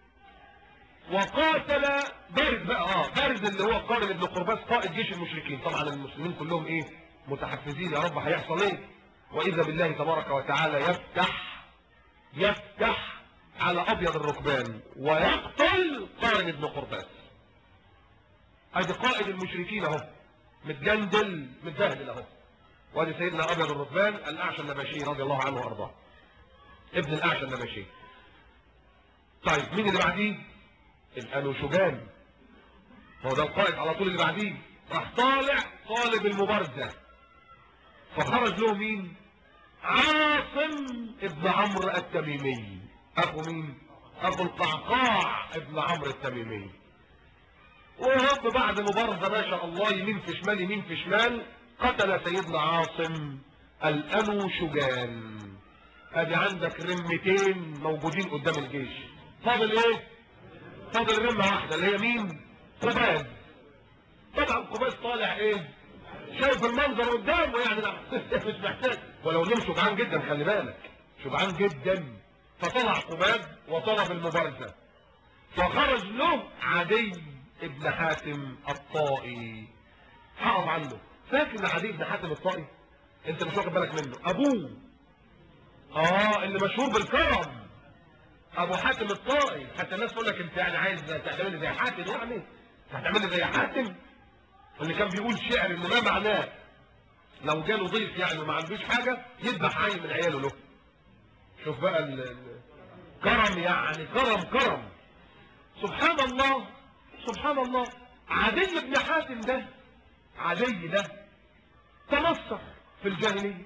وقاتل بارز بقى اه بارز اللي هو قارن ابن قرباس قائد جيش المشركين طبعا المسلمين كلهم ايه متحفزين يا رب هيحصل ايه واذا بالله تبارك وتعالى يفتح يفتح على ابيض الركبان ويقتل قارن بن قرباس ادي قائد المشركين اهو متجندل متبهدل اهو وادي سيدنا ابيض الركبان الاعشى النبشي رضي الله عنه وارضاه ابن الاعشى النبشي طيب مين اللي بعديه الانوشجان هو ده القائد على طول اللي بعديه راح طالع طالب المبارزه فخرج له مين عاصم ابن عمرو التميمي اخو مين اخو القعقاع ابن عمرو التميمي وهوب بعد مبارزه ما شاء الله يمين في شمال يمين في شمال قتل سيدنا عاصم الانوشجان ادي عندك رمتين موجودين قدام الجيش فاضل ايه فاضل رمه واحده اللي هي مين قباز طبعا قباز طالع ايه شايف المنظر قدامه يعني لا مش محتاج ولو نمشوا شجعان جدا خلي بالك شجعان جدا فطلع قباز وطلب المبارزه فخرج له عدي ابن حاتم الطائي حرم عنه فاكر عدي ابن حاتم الطائي انت مش واخد بالك منه ابوه اه اللي مشهور بالكرم ابو حاتم الطائي حتى الناس تقول لك انت يعني عايز تعمل زي حاتم يعني هتعمل زي حاتم اللي كان بيقول شعر انه ما معناه لو جاله ضيف يعني وما عندوش حاجه يذبح عين من عياله له شوف بقى ال ال كرم يعني كرم كرم سبحان الله سبحان الله عدي بن حاتم ده عدي ده تنصر في الجاهليه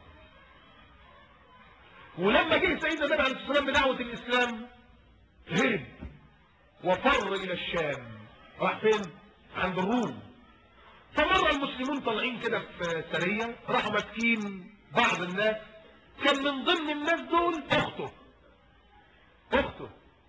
ولما جه سيدنا النبي عليه الصلاه والسلام بدعوه الاسلام هرب وفر الى الشام راح فين عند الروم فمر المسلمون طالعين كده في سريه راحوا ماسكين بعض الناس كان من ضمن الناس دول اخته اخته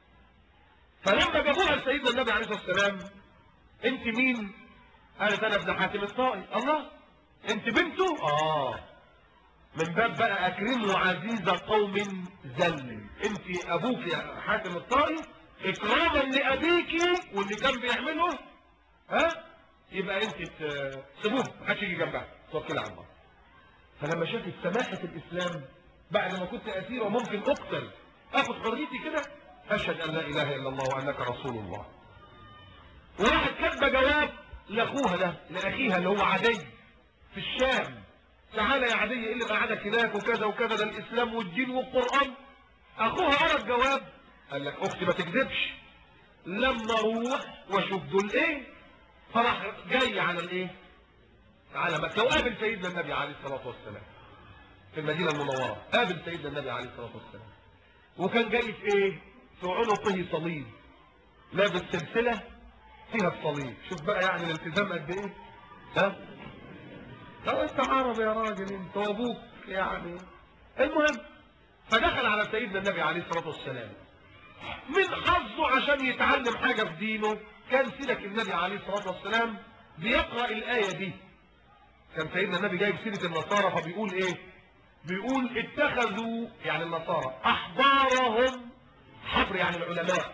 فلما جابوها لسيدنا النبي عليه الصلاه والسلام انت مين قالت انا ابن حاتم الطائي الله انت بنته اه من باب بقى اكرموا عزيز قوم ذل انت ابوك يا حاتم الطائي اكراما لابيك واللي كان بيعمله ها يبقى انت سيبوه ما حدش يجي جنبها توكل على الله فلما شافت سماحه الاسلام بعد ما كنت اسير وممكن اقتل اخذ حريتي كده اشهد ان لا اله الا الله وانك رسول الله وراحت كاتبه جواب لاخوها ده لاخيها اللي هو عدي في الشام تعالى يا عدي ايه اللي قعدك هناك وكذا وكذا ده الاسلام والدين والقران اخوها قرا الجواب قال لك اختي ما تكذبش لما اروح واشوف دول ايه فراح جاي على الايه على مكه وقابل سيدنا النبي عليه الصلاه والسلام في المدينه المنوره قابل سيدنا النبي عليه الصلاه والسلام وكان جاي في ايه في عنقه صليب لابس سلسله فيها الصليب شوف بقى يعني الالتزام قد ايه ها لو انت عربي يا راجل انت وابوك يعني المهم فدخل على سيدنا النبي عليه الصلاه والسلام من حظه عشان يتعلم حاجه في دينه كان سيدك النبي عليه الصلاه والسلام بيقرا الايه دي كان سيدنا النبي جايب سيره النصارى فبيقول ايه بيقول اتخذوا يعني النصارى احبارهم حبر يعني العلماء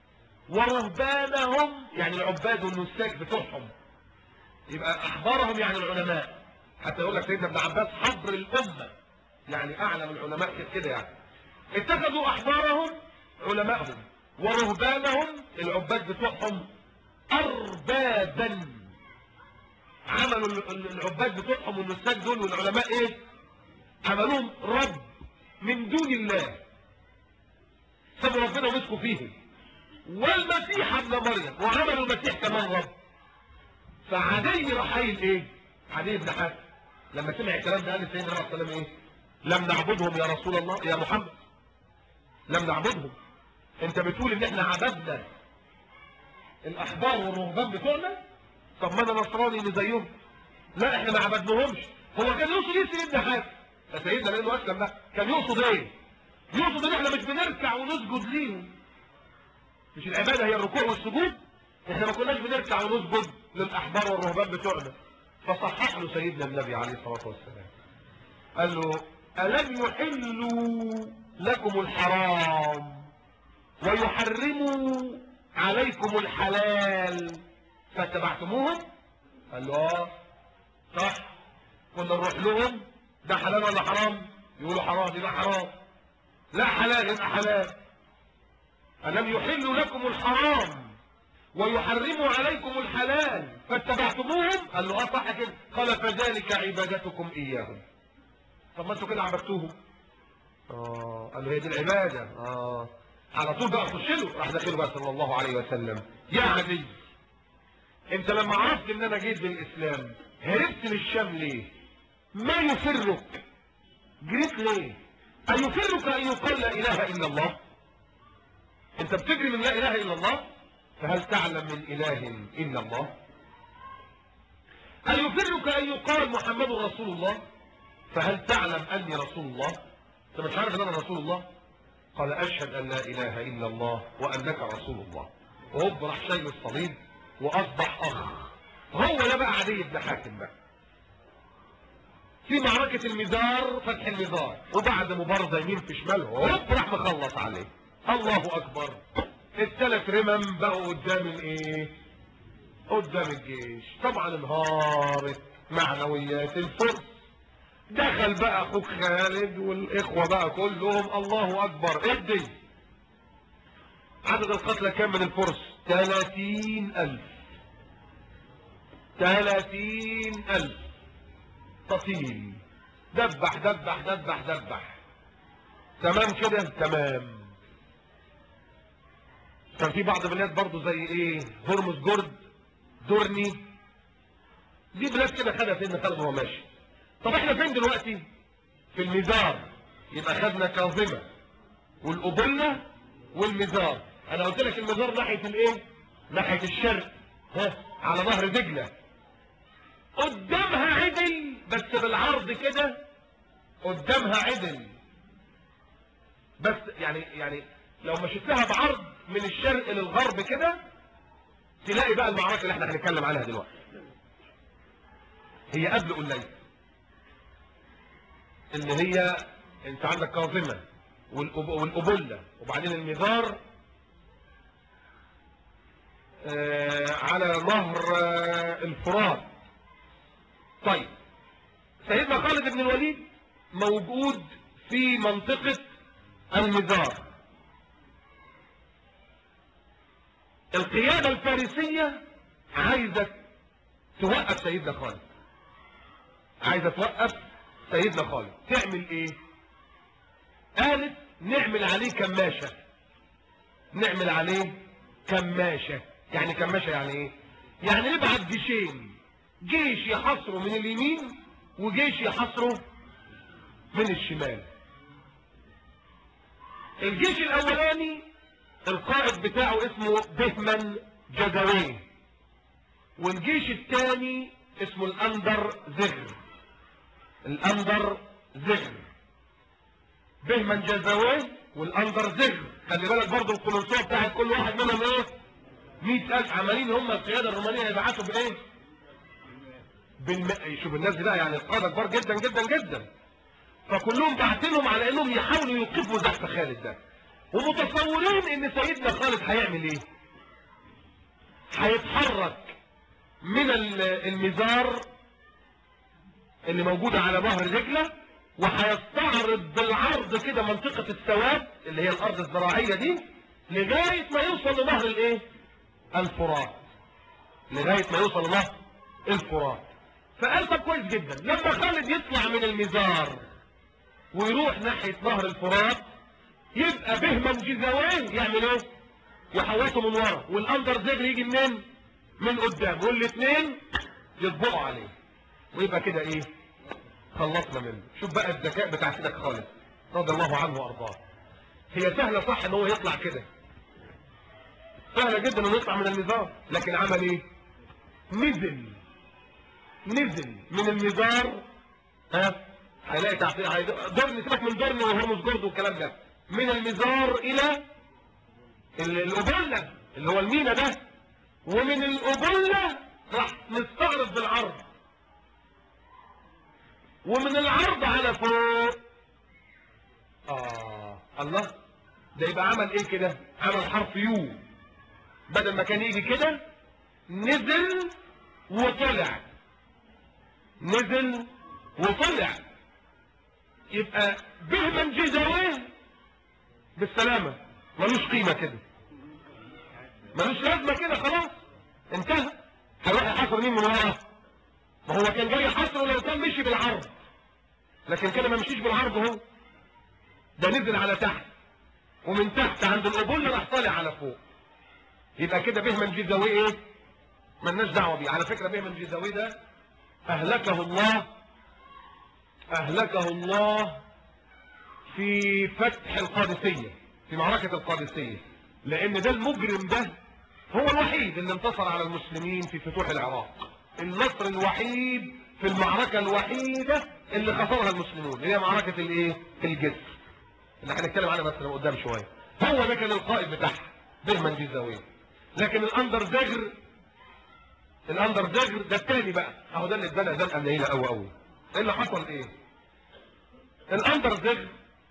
ورهبانهم يعني العباد والنساك بتوعهم يبقى احبارهم يعني العلماء حتى يقول لك سيدنا ابن عباس حبر الامه يعني اعلم العلماء كده يعني اتخذوا احبارهم علمائهم ورهبانهم العباد بتوعهم اربابا عملوا العباد بتوعهم والنساك دول والعلماء ايه عملوهم رب من دون الله سابوا ربنا ومسكوا فيهم والمسيح ابن مريم وعملوا المسيح كمان رب فعدي راح قايل ايه عدي بن حاتم لما سمع الكلام ده قال لسيدنا النبي صلى الله عليه وسلم ايه لم نعبدهم يا رسول الله يا محمد لم نعبدهم انت بتقول ان احنا عبدنا الاحبار والرهبان بتوعنا طب ما انا نصراني اللي زيهم لا احنا ما عبدناهمش هو كان يقصد ايه سيدنا حاتم ده سيدنا لانه اسلم ده كان يقصد ايه يقصد ان احنا مش بنركع ونسجد ليهم مش العباده هي الركوع والسجود احنا ما كناش بنركع ونسجد للاحبار والرهبان بتوعنا فصحح له سيدنا النبي عليه الصلاه والسلام قال له الم يحلوا لكم الحرام ويحرموا عليكم الحلال فاتبعتموهم قال له اه صح كنا نروح لهم ده حلال ولا حرام يقولوا حرام يبقى حرام لا حلال يبقى حلال ألم يحلوا لكم الحرام ويحرموا عليكم الحلال فاتبعتموهم قال له اه صح كده قال فذلك عبادتكم إياهم طب ما انتوا كده عبدتوهم اه قال له هي دي العبادة اه على طول بقى خش له راح داخله بقى صلى الله عليه وسلم يا عدي انت لما عرفت ان انا جيت بالاسلام هربت للشام ليه ما يفرك جريت ليه ايفرك ان يقال لا اله الا الله انت بتجري من لا اله الا الله فهل تعلم من اله الا الله ايفرك ان يقال محمد رسول الله فهل تعلم اني رسول الله انت مش عارف ان انا رسول الله قال اشهد ان لا اله الا الله وانك رسول الله وهوب راح شايل الصليب واصبح اخ هو ده بقى عدي بن حاتم بقى في معركة المزار فتح المزار وبعد مبارزة يمين في شمال هوب راح مخلص عليه الله اكبر الثلاث رمم بقوا قدام الايه قدام الجيش طبعا انهارت معنويات الفرس دخل بقى اخوك خالد والاخوة بقى كلهم الله اكبر ادي عدد القتلى كام من الفرس ثلاثين الف ثلاثين الف قتيل دبح دبح دبح دبح تمام كده تمام كان في بعض بلاد برضو زي ايه هرمز جرد درني دي بلاد كده خدها سيدنا خالد وهو ماشي طب احنا فين دلوقتي في الميزار يبقى خدنا كاظمه والقبله والميزار انا قلت لك الميزار ناحيه الايه ناحيه الشرق ها على نهر دجله قدامها عدل بس بالعرض كده قدامها عدل بس يعني يعني لو مشيت لها بعرض من الشرق للغرب كده تلاقي بقى المعركه اللي احنا هنتكلم عنها دلوقتي هي قبل قليل اللي هي انت عندك كاظمه والقبله وبعدين المزار آه على نهر آه الفرات طيب سيدنا خالد بن الوليد موجود في منطقة المزار القيادة الفارسية عايزة توقف سيدنا خالد عايزة توقف سيدنا خالد تعمل ايه قالت نعمل عليه كماشة نعمل عليه كماشة يعني كماشة يعني ايه يعني نبعت جيشين جيش يحصره من اليمين وجيش يحصره من الشمال الجيش الاولاني القائد بتاعه اسمه بهمن جدوي والجيش الثاني اسمه الاندر زغر الاندر زغر بهمن جزاوي والاندر زغر خلي بالك برضه القنصوه بتاعت كل واحد منهم ايه 100000 عمالين هم القياده الرومانيه يبعتوا بايه بالم... شوف الناس دي بقى يعني القاده كبار جدا جدا جدا فكلهم بعتلهم على انهم يحاولوا يوقفوا زحف خالد ده ومتصورين ان سيدنا خالد هيعمل ايه هيتحرك من المزار اللي موجودة على نهر دجلة وهيستعرض بالعرض كده منطقة السواد اللي هي الارض الزراعية دي لغاية ما يوصل لنهر الايه الفرات لغاية ما يوصل لنهر الفرات فقال طب كويس جدا لما خالد يطلع من المزار ويروح ناحية نهر الفرات يبقى بهمن جزاوين يعمل ايه يحوطه من ورا والاندر زجر يجي منين من قدام والاثنين يطبقوا عليه ويبقى كده ايه خلصنا منه شوف بقى الذكاء بتاع سيدك خالد رضي الله عنه وارضاه هي سهلة صح ان هو يطلع كده سهلة جدا انه يطلع من المزار لكن عمل ايه نزل نزل من المزار ها هيلاقي تحت درن سيبك من درن وهرمز جرد والكلام ده من المزار الى القبلة اللي هو المينا ده ومن القبلة راح نستعرض بالعرض ومن العرض على فوق اه الله ده يبقى عمل ايه كده عمل حرف يو بدل ما كان يجي كده نزل وطلع نزل وطلع يبقى بهما جزاويه بالسلامة ملوش قيمة كده ملوش لازمه كده خلاص انتهى هيروح يحاصر مين من ورا ما هو كان جاي يحاصره لو كان مشي بالعرض لكن كده ما مشيش بالعرض اهو ده نزل على تحت ومن تحت عند القبول راح طالع على فوق يبقى كده بهمن جزاوي ايه ملناش دعوه بيه على فكره بهمن جزاوي ده اهلكه الله اهلكه الله في فتح القادسيه في معركه القادسيه لان ده المجرم ده هو الوحيد اللي انتصر على المسلمين في فتوح العراق النصر الوحيد في المعركه الوحيده اللي خسرها المسلمون هي معركه الايه الجسر اللي هنتكلم عنها بس لو قدام شويه هو ده كان القائد بتاعها بهمن جزاوي لكن الاندر زجر الاندر زجر ده التاني بقى اهو ده اللي اتبنى زنقه منيله قوي قوي ايه اللي حصل ايه الاندر زجر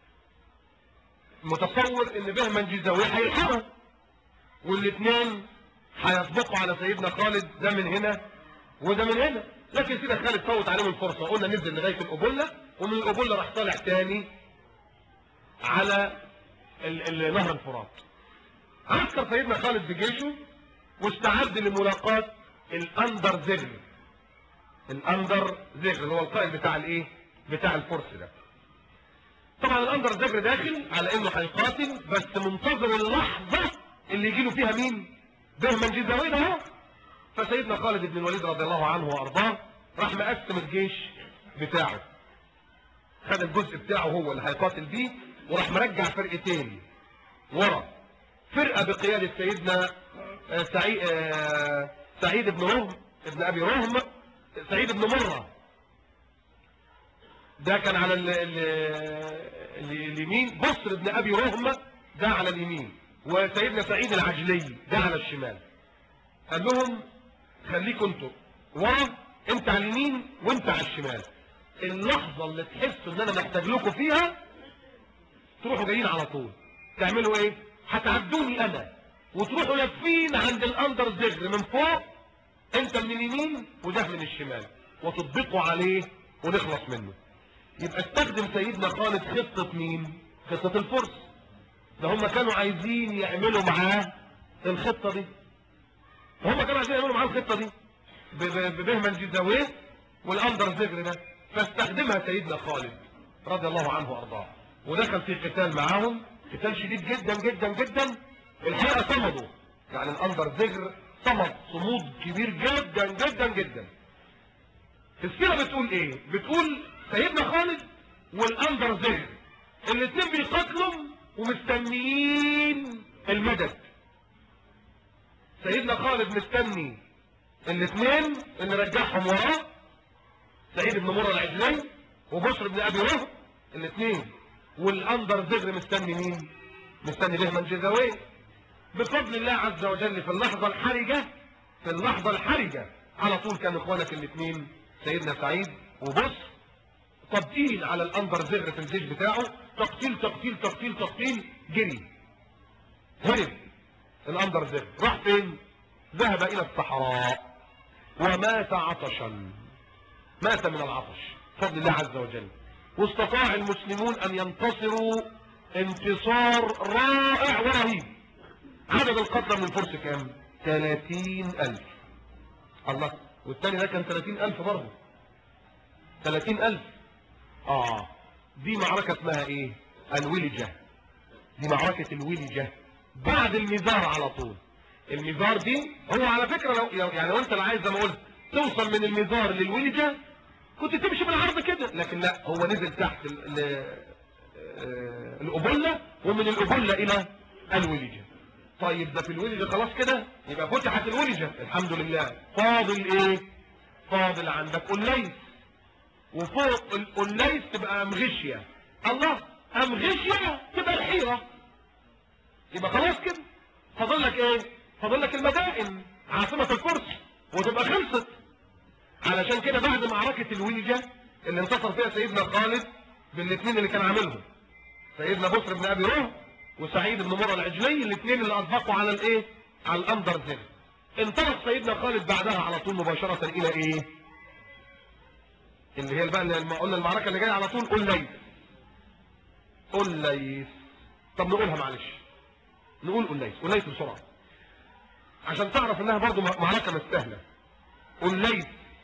متصور ان بهمن جزاوي هيلحقه والاثنين هيسبقوا على سيدنا خالد ده من هنا وده من هنا لكن سيدنا خالد فوت عليهم الفرصه قلنا نزل لغايه القبله ومن القبله راح طالع تاني على ال- ال- نهر الفرات عسكر سيدنا خالد بجيشه واستعد لملاقاة الاندر زغر الاندر زغر اللي هو القائد بتاع الايه بتاع الفرس ده طبعا الاندر زغر داخل على انه هيقاتل بس منتظر اللحظة اللي يجي له فيها مين بهمن جزاوي ده اهو فسيدنا خالد بن الوليد رضي الله عنه وارضاه راح مقسم الجيش بتاعه خد الجزء بتاعه هو اللي هيقاتل بيه وراح مرجع فرقتين ورا فرقة بقيادة سيدنا آه، سعيد, آه، سعيد بن رهم ابن ابي رهم سعيد بن مرة ده كان على ال ال ال اليمين بصر بن ابي رهم ده على اليمين وسيدنا سعيد العجلي ده على الشمال قال لهم خليكم انتوا ورا انت على اليمين وانت على الشمال اللحظة اللي تحسوا ان انا محتاج لكم فيها تروحوا جايين على طول تعملوا ايه هتعدوني انا وتروحوا لافين عند الاندر زغر من فوق انت من اليمين وده من الشمال وتطبقوا عليه ونخلص منه يبقى استخدم سيدنا خالد خطة مين خطة الفرس ده هم كانوا عايزين يعملوا معاه الخطة دي هم كانوا عايزين يعملوا معاه الخطة دي ب- ب- ببهمن جزاويه والاندر زغر ده فاستخدمها سيدنا خالد رضي الله عنه وارضاه ودخل في قتال معاهم قتال شديد جدا جدا جدا الحقيقه صمدوا يعني الاندر زغر صمد صمود كبير جدا جدا جدا السيره بتقول ايه بتقول سيدنا خالد والاندر زغر الاثنين بيقاتلوا ومستنيين المدد سيدنا خالد مستني الاثنين اللي رجعهم وراه سعيد بن مرة العجلي وبشر بن ابي وهب الاثنين والاندر زغر مستني مين مستني بهمن جزاوي بفضل الله عز وجل في اللحظة الحرجة في اللحظة الحرجة على طول كان اخوانك الاثنين سيدنا سعيد وبصر تبطيل على الاندر زغر في الجيش بتاعه تقتيل تقتيل تقتيل تقتيل جري هرب الاندر زغر راح فين ذهب الى الصحراء ومات عطشا مات من العطش بفضل الله عز وجل واستطاع المسلمون ان ينتصروا انتصار رائع ورهيب عدد القتلى من الفرس كام ثلاثين الف الله والتاني ده كان ثلاثين الف برضه ثلاثين الف اه دي معركة اسمها ايه الولجة دي معركة الولجة بعد المزار على طول المزار دي هو على فكرة لو يعني لو انت اللي عايز زي ما قلت توصل من المزار للولجة كنت تمشي بالعرض كده لكن لا هو نزل تحت ال- ال- آه، القبلة ومن القبلة الى الولجة طيب ده في الولجة خلاص كده يبقى فتحت الولجة الحمد لله فاضل ايه فاضل عندك قليس وفوق القليس تبقى امغشية الله امغشية تبقى الحيرة يبقى خلاص كده فاضل لك ايه فاضل لك المدائن عاصمة الفرس وتبقى خلصت علشان كده بعد معركة الولجة اللي انتصر فيها سيدنا خالد بالاثنين اللي كان عاملهم سيدنا بصر بن ابي روح وسعيد بن مرة العجلي الاثنين اللي اطبقوا على الايه على الاندر زر انطلق سيدنا خالد بعدها على طول مباشرة الى ايه اللي هي بقى اللي قلنا المعركة اللي جاية على طول قل ليس قل ليس طب نقولها معلش نقول قل ليس قل ليس بسرعة عشان تعرف انها برضو معركة مش سهلة الليث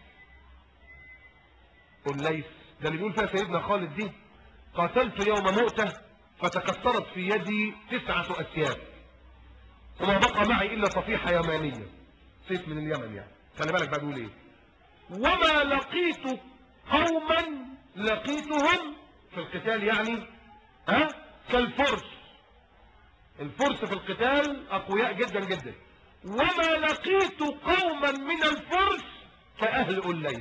الليث ده اللي بيقول فيها سيدنا خالد دي قاتلت يوم مؤتة فتكسرت في يدي تسعة أسياف وما بقى معي إلا صفيحة يمانية سيف من اليمن يعني خلي بالك بقى بيقول إيه وما لقيت قوما لقيتهم في القتال يعني ها كالفرس الفرس في القتال أقوياء جدا جدا وما لقيت قوما من الفرس كأهل الليث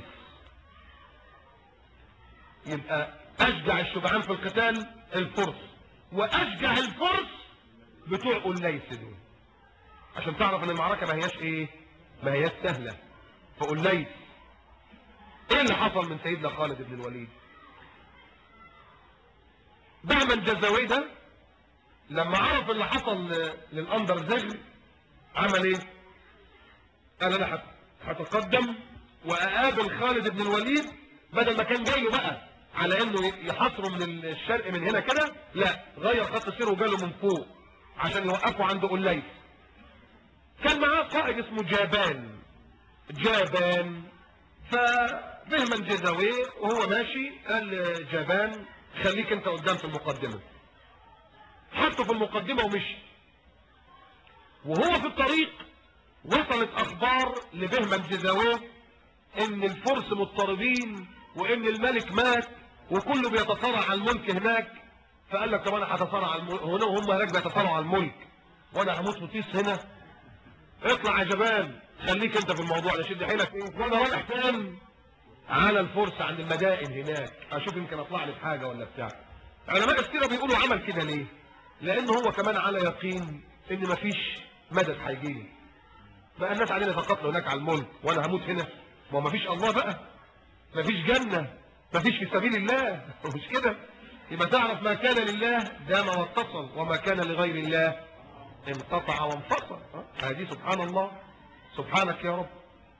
يبقى أشجع الشجعان في القتال الفرس وأشجع الفرس بتوع الليث دول عشان تعرف ان المعركة ما هياش ايه ما هياش سهلة فقليث ايه اللي حصل من سيدنا خالد بن الوليد دعما الجزاوي ده لما عرف اللي حصل للأندر زغر عمل ايه قال انا هتقدم واقابل خالد بن الوليد بدل ما كان جاي له بقى على انه يحصره من الشرق من هنا كده لا غير خط سيره وجاله من فوق عشان يوقفوا عند قليس كان معاه قائد اسمه جابان جابان ففهم الجزاوي وهو ماشي قال جابان خليك انت قدام في المقدمة حطه في المقدمة ومشي وهو في الطريق وصلت اخبار لبهم الجزاوي ان الفرس مضطربين وان الملك مات وكله بيتصارع على الملك هناك فقال لك طب انا هتصارع على الملك هنا وهم هناك بيتصارعوا على الملك وانا هموت وطيس هنا اطلع يا جبان خليك انت في الموضوع ده شد حيلك وانا رايح فين على الفرس عند المدائن هناك اشوف يمكن اطلع لي بحاجه ولا بتاع علماء السيره بيقولوا عمل كده ليه لان هو كمان على يقين ان مفيش مدد هيجيني بقى الناس علينا تقاتلوا هناك على الملك وانا هموت هنا ما مفيش الله بقى مفيش جنة مفيش في سبيل الله مش كده يبقى تعرف ما كان لله دام واتصل وما كان لغير الله انقطع وانفصل هذه سبحان الله سبحانك يا رب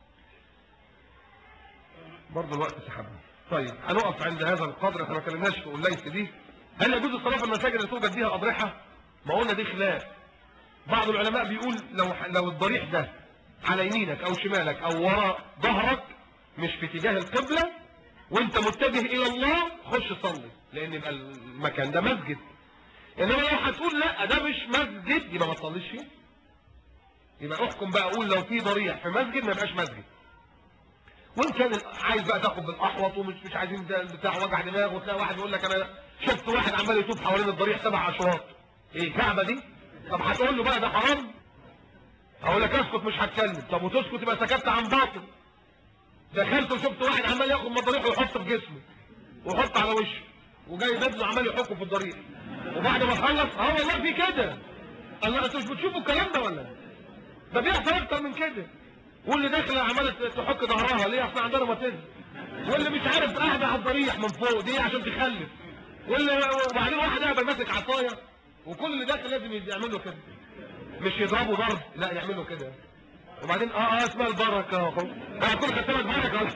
برضه الوقت سحبنا طيب هنقف عند هذا القدر احنا ما كلمناش في قليس دي هل يجوز الصلاه في المساجد اللي توجد فيها اضرحه ما قلنا دي خلاف بعض العلماء بيقول لو لو الضريح ده على يمينك او شمالك او وراء ظهرك مش في اتجاه القبلة وانت متجه الى الله خش صلي لان يبقى المكان ده مسجد انما لو هتقول لا ده مش مسجد يبقى ما تصليش فيه يبقى احكم بقى اقول لو في ضريح في مسجد ما يبقاش مسجد وان كان عايز بقى تاخد بالاحوط ومش مش عايزين ده بتاع وجع دماغ وتلاقي واحد يقول لك انا شفت واحد عمال يطوف حوالين الضريح سبع اشواط ايه كعبه دي طب هتقول له بقى ده حرام اقول لك اسكت مش هتكلم طب وتسكت يبقى سكت عن باطل دخلت وشفت واحد عمال ياخد مضاريح ويحط في جسمه ويحط على وشه وجاي بدله عمال يحكه في الضريح وبعد ما خلص اه والله في كده الله انتوا مش بتشوفوا الكلام ده ولا ده بيحصل اكتر من كده واللي داخله عماله تحك ظهرها ليه احنا عندنا ماتيزم واللي مش عارف قاعده على الضريح من فوق دي عشان تخلف واللي وبعدين واحد قاعد ماسك عصايه وكل اللي داخل لازم يعمل له كده مش يضربه ضرب لا يعمل له كده وبعدين اه اه اسمها البركة اهو اه كل ختمت بركة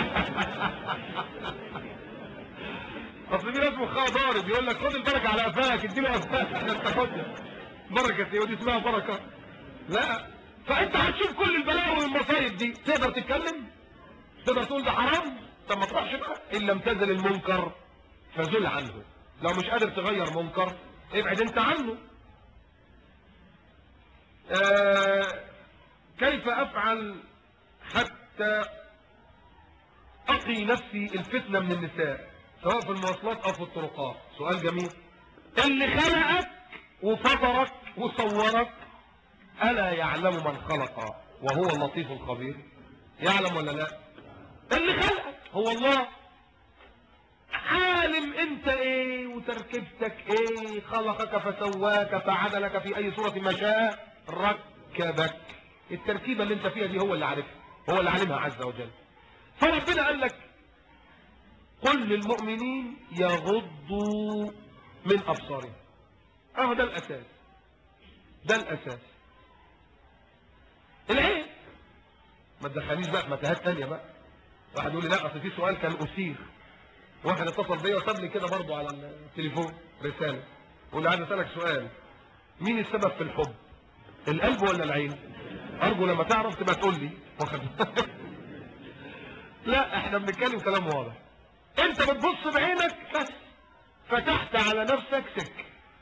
اصل في ناس مخها ضارب يقول لك خد البركة على قفاك اديله قفاك عشان تاخدها بركة ايه ودي اسمها بركة لا فانت هتشوف كل البلاوي والمصايب دي تقدر تتكلم تقدر تقول ده حرام طب ما تروحش بقى ان لم تزل المنكر فزل عنه لو مش قادر تغير منكر ابعد انت عنه آه كيف أفعل حتى أقي نفسي الفتنة من النساء سواء في المواصلات أو في الطرقات سؤال جميل اللي خلقك وفطرك وصورك ألا يعلم من خلق وهو اللطيف الخبير يعلم ولا لا اللي خلقك هو الله عالم انت ايه وتركيبتك ايه خلقك فسواك فعدلك في اي صورة ما شاء ركبك التركيبة اللي انت فيها دي هو اللي عارفها هو اللي علمها عز وجل فربنا قال لك قل للمؤمنين يغضوا من أبصارهم اهو ده الأساس ده الأساس العين ما تدخلنيش بقى في متاهات تانية بقى واحد يقول لي لا اصل في سؤال كان أثير واحد اتصل بيا وساب لي كده برضه على التليفون رسالة يقول لي عايز اسالك سؤال مين السبب في الحب القلب ولا العين ارجو لما تعرف تبقى تقول لي واخد لا احنا بنتكلم كلام واضح انت بتبص بعينك بس فتحت على نفسك سكه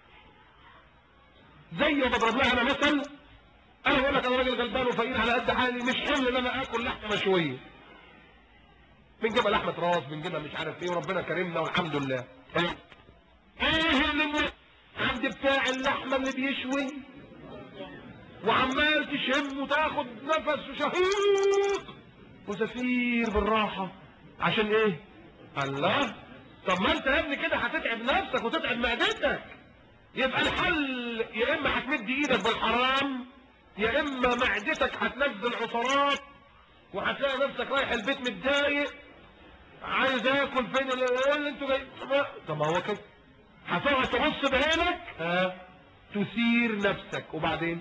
زي ما بضرب لها انا مثل انا بقول لك انا راجل غلبان وفقير على قد حالي مش حمل ان انا اكل لحمه مشويه بنجيبها لحمه راس بنجيبها مش عارف ايه وربنا كرمنا والحمد لله ايه اللي عند بتاع اللحمه اللي بيشوي وعمال تشم وتاخد نفس شهيق وزفير بالراحه عشان ايه الله طب ما انت يا ابني كده هتتعب نفسك وتتعب معدتك يبقى الحل يا اما هتمد ايدك بالحرام يا اما معدتك هتنزل عصارات وهتلاقي نفسك رايح البيت متضايق عايز اكل فين اللي اللي انتوا جاي طب ما هو كده هتقعد تبص بعينك ها تثير نفسك وبعدين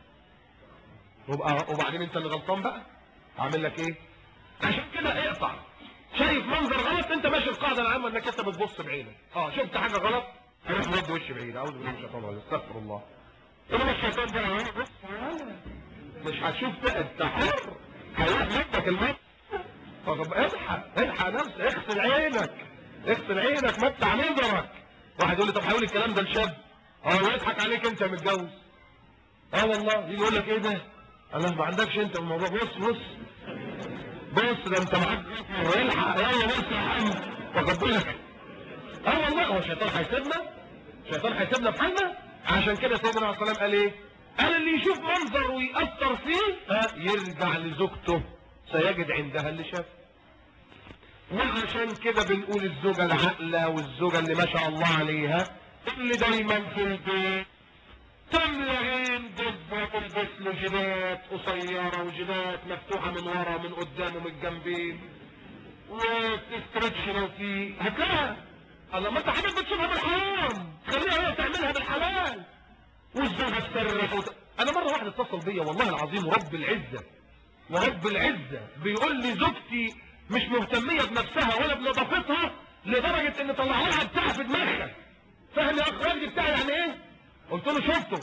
وبقى وبعدين انت اللي غلطان بقى عامل لك ايه عشان كده اقطع شايف منظر غلط انت ماشي القاعده العامه انك انت بتبص بعينك اه شفت حاجه غلط روح مد وش بعيد اعوذ بالله من الشيطان الرجيم استغفر الله انما الشيطان ده اهو بص تعالى. مش هتشوف بقى انت حر هيروح مدك المد طب الحق الحق نفسك اغسل عينك اغسل عينك متع نظرك واحد يقول لي طب هقول الكلام ده لشاب اه يضحك عليك انت متجوز اه والله يجي يقول لك ايه ده الله ما عندكش انت الموضوع بص بص بص ده انت معاك الحق يلا بص يا عم واخد بالك اه والله هو الشيطان هيسيبنا الشيطان هيسيبنا في حالنا عشان كده سيدنا عليه الصلاه والسلام قال ايه قال اللي يشوف منظر ويأثر فيه ها يرجع لزوجته سيجد عندها اللي شافه وعشان كده بنقول الزوجة العاقلة والزوجة اللي ما شاء الله عليها اللي دايما في البيت تملى عين جزة تلبس له جيبات قصيرة وجيبات مفتوحة من ورا ومن قدام ومن الجنبين وتسترتش لو في هتلاقيها الله ما انت حضرتك بتشوفها بالحرام خليها هي تعملها بالحلال والزوجة تصرف وت... انا مرة واحد اتصل بيا والله العظيم ورب العزة ورب العزة بيقول لي زوجتي مش مهتمية بنفسها ولا بنظافتها لدرجة ان طلع لها بتاع في دماغها فاهم يا اخ دي بتاع يعني ايه قلت له شفته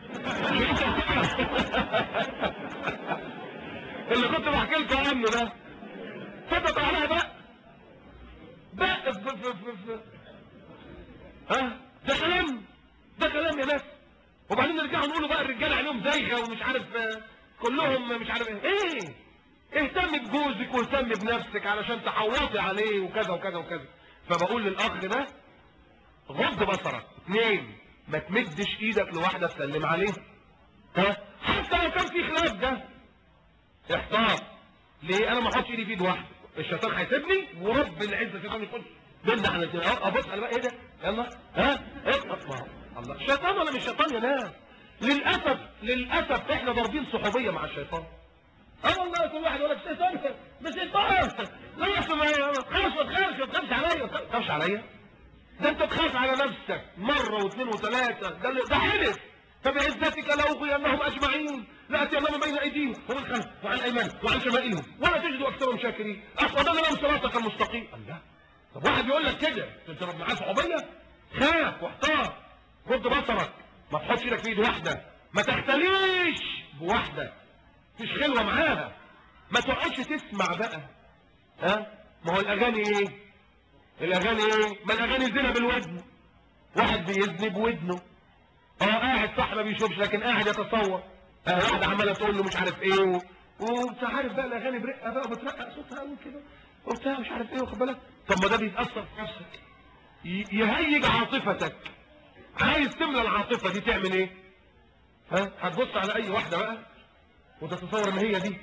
اللي كنت بحكي لكم عنه ده فضت عليها بقى بقى في في في في ها ده كلام ده كلام يا ناس وبعدين نرجع نقول بقى الرجاله عليهم زيغه ومش عارف آه، كلهم مش عارف ايه ايه اهتم بجوزك واهتم بنفسك علشان تحوطي عليه وكذا وكذا وكذا فبقول للاخ ده غض بصرك اثنين ما تمدش ايدك لواحده تسلم عليها ها حتى لو كان في خلاف ده احتاط ليه انا ما احطش ايدي في ايد واحده الشيطان هيسيبني ورب العزه الشيطان يقول بينا على كده اه ابص على بقى ايه ده يلا ها ايه ما- الله شيطان ولا مش شيطان يا ناس للاسف للاسف احنا ضاربين صحوبيه مع الشيطان اه والله كل واحد يقول لك شيطان مش شيطان لا يا ما تخافش ما تخافش ما تخافش عليا ما تخافش عليا ده انت تخاف على نفسك مرة واثنين وثلاثة ده ده حلف فبعزتك لأغوينهم أجمعين لأتي اللهم بين أيديهم ومن خلف وعن أيمان وعن شمائلهم ولا تجد أكثرهم شاكرين أصلا لهم صراطك المستقيم الله طب واحد يقول لك كده انت معاه صحوبية خاف واحتار غض بصرك ما تحطش ايدك في ايد واحدة ما تختليش بواحدة مفيش خلوة معاها ما تقعدش تسمع بقى ها ما هو الأغاني ايه الاغاني ايه ما الاغاني زنا بالودن واحد بيزني بودنه اه قاعد صح ما بيشوفش لكن قاعد يتصور آه واحده عماله تقول له مش عارف ايه و... وانت عارف بقى الاغاني برقه بقى بترقق صوتها قوي كده وبتاع مش عارف ايه واخد بالك طب ما ده بيتاثر في نفسك ي- يهيج عاطفتك عايز تملى العاطفه دي تعمل ايه ها هتبص على اي واحده بقى وتتصور ان هي دي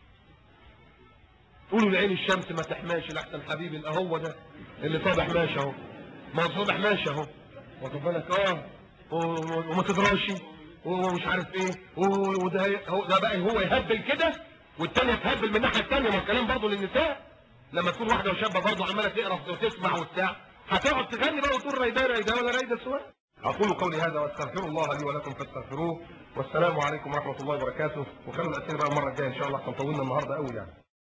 قولوا لعين الشمس ما تحماش لحسن حبيبي لا هو ده اللي صابح ماشي اهو ما هو صابح ماشي اهو واخد بالك اه و- وما تدراش ومش عارف ايه و- وده هو ده بقى هو يهبل كده والتانية تهبل من الناحية التانية ما الكلام برضه للنساء لما تكون واحدة وشابة برضه عمالة تقرا وتسمع وبتاع هتقعد تغني بقى وتقول رايدة رايدة ولا رايدة سواء أقول قولي هذا واستغفر الله لي ولكم فاستغفروه والسلام عليكم ورحمة الله وبركاته وخلوا الأسئلة بقى المرة الجاية إن شاء الله احنا طولنا النهاردة قوي يعني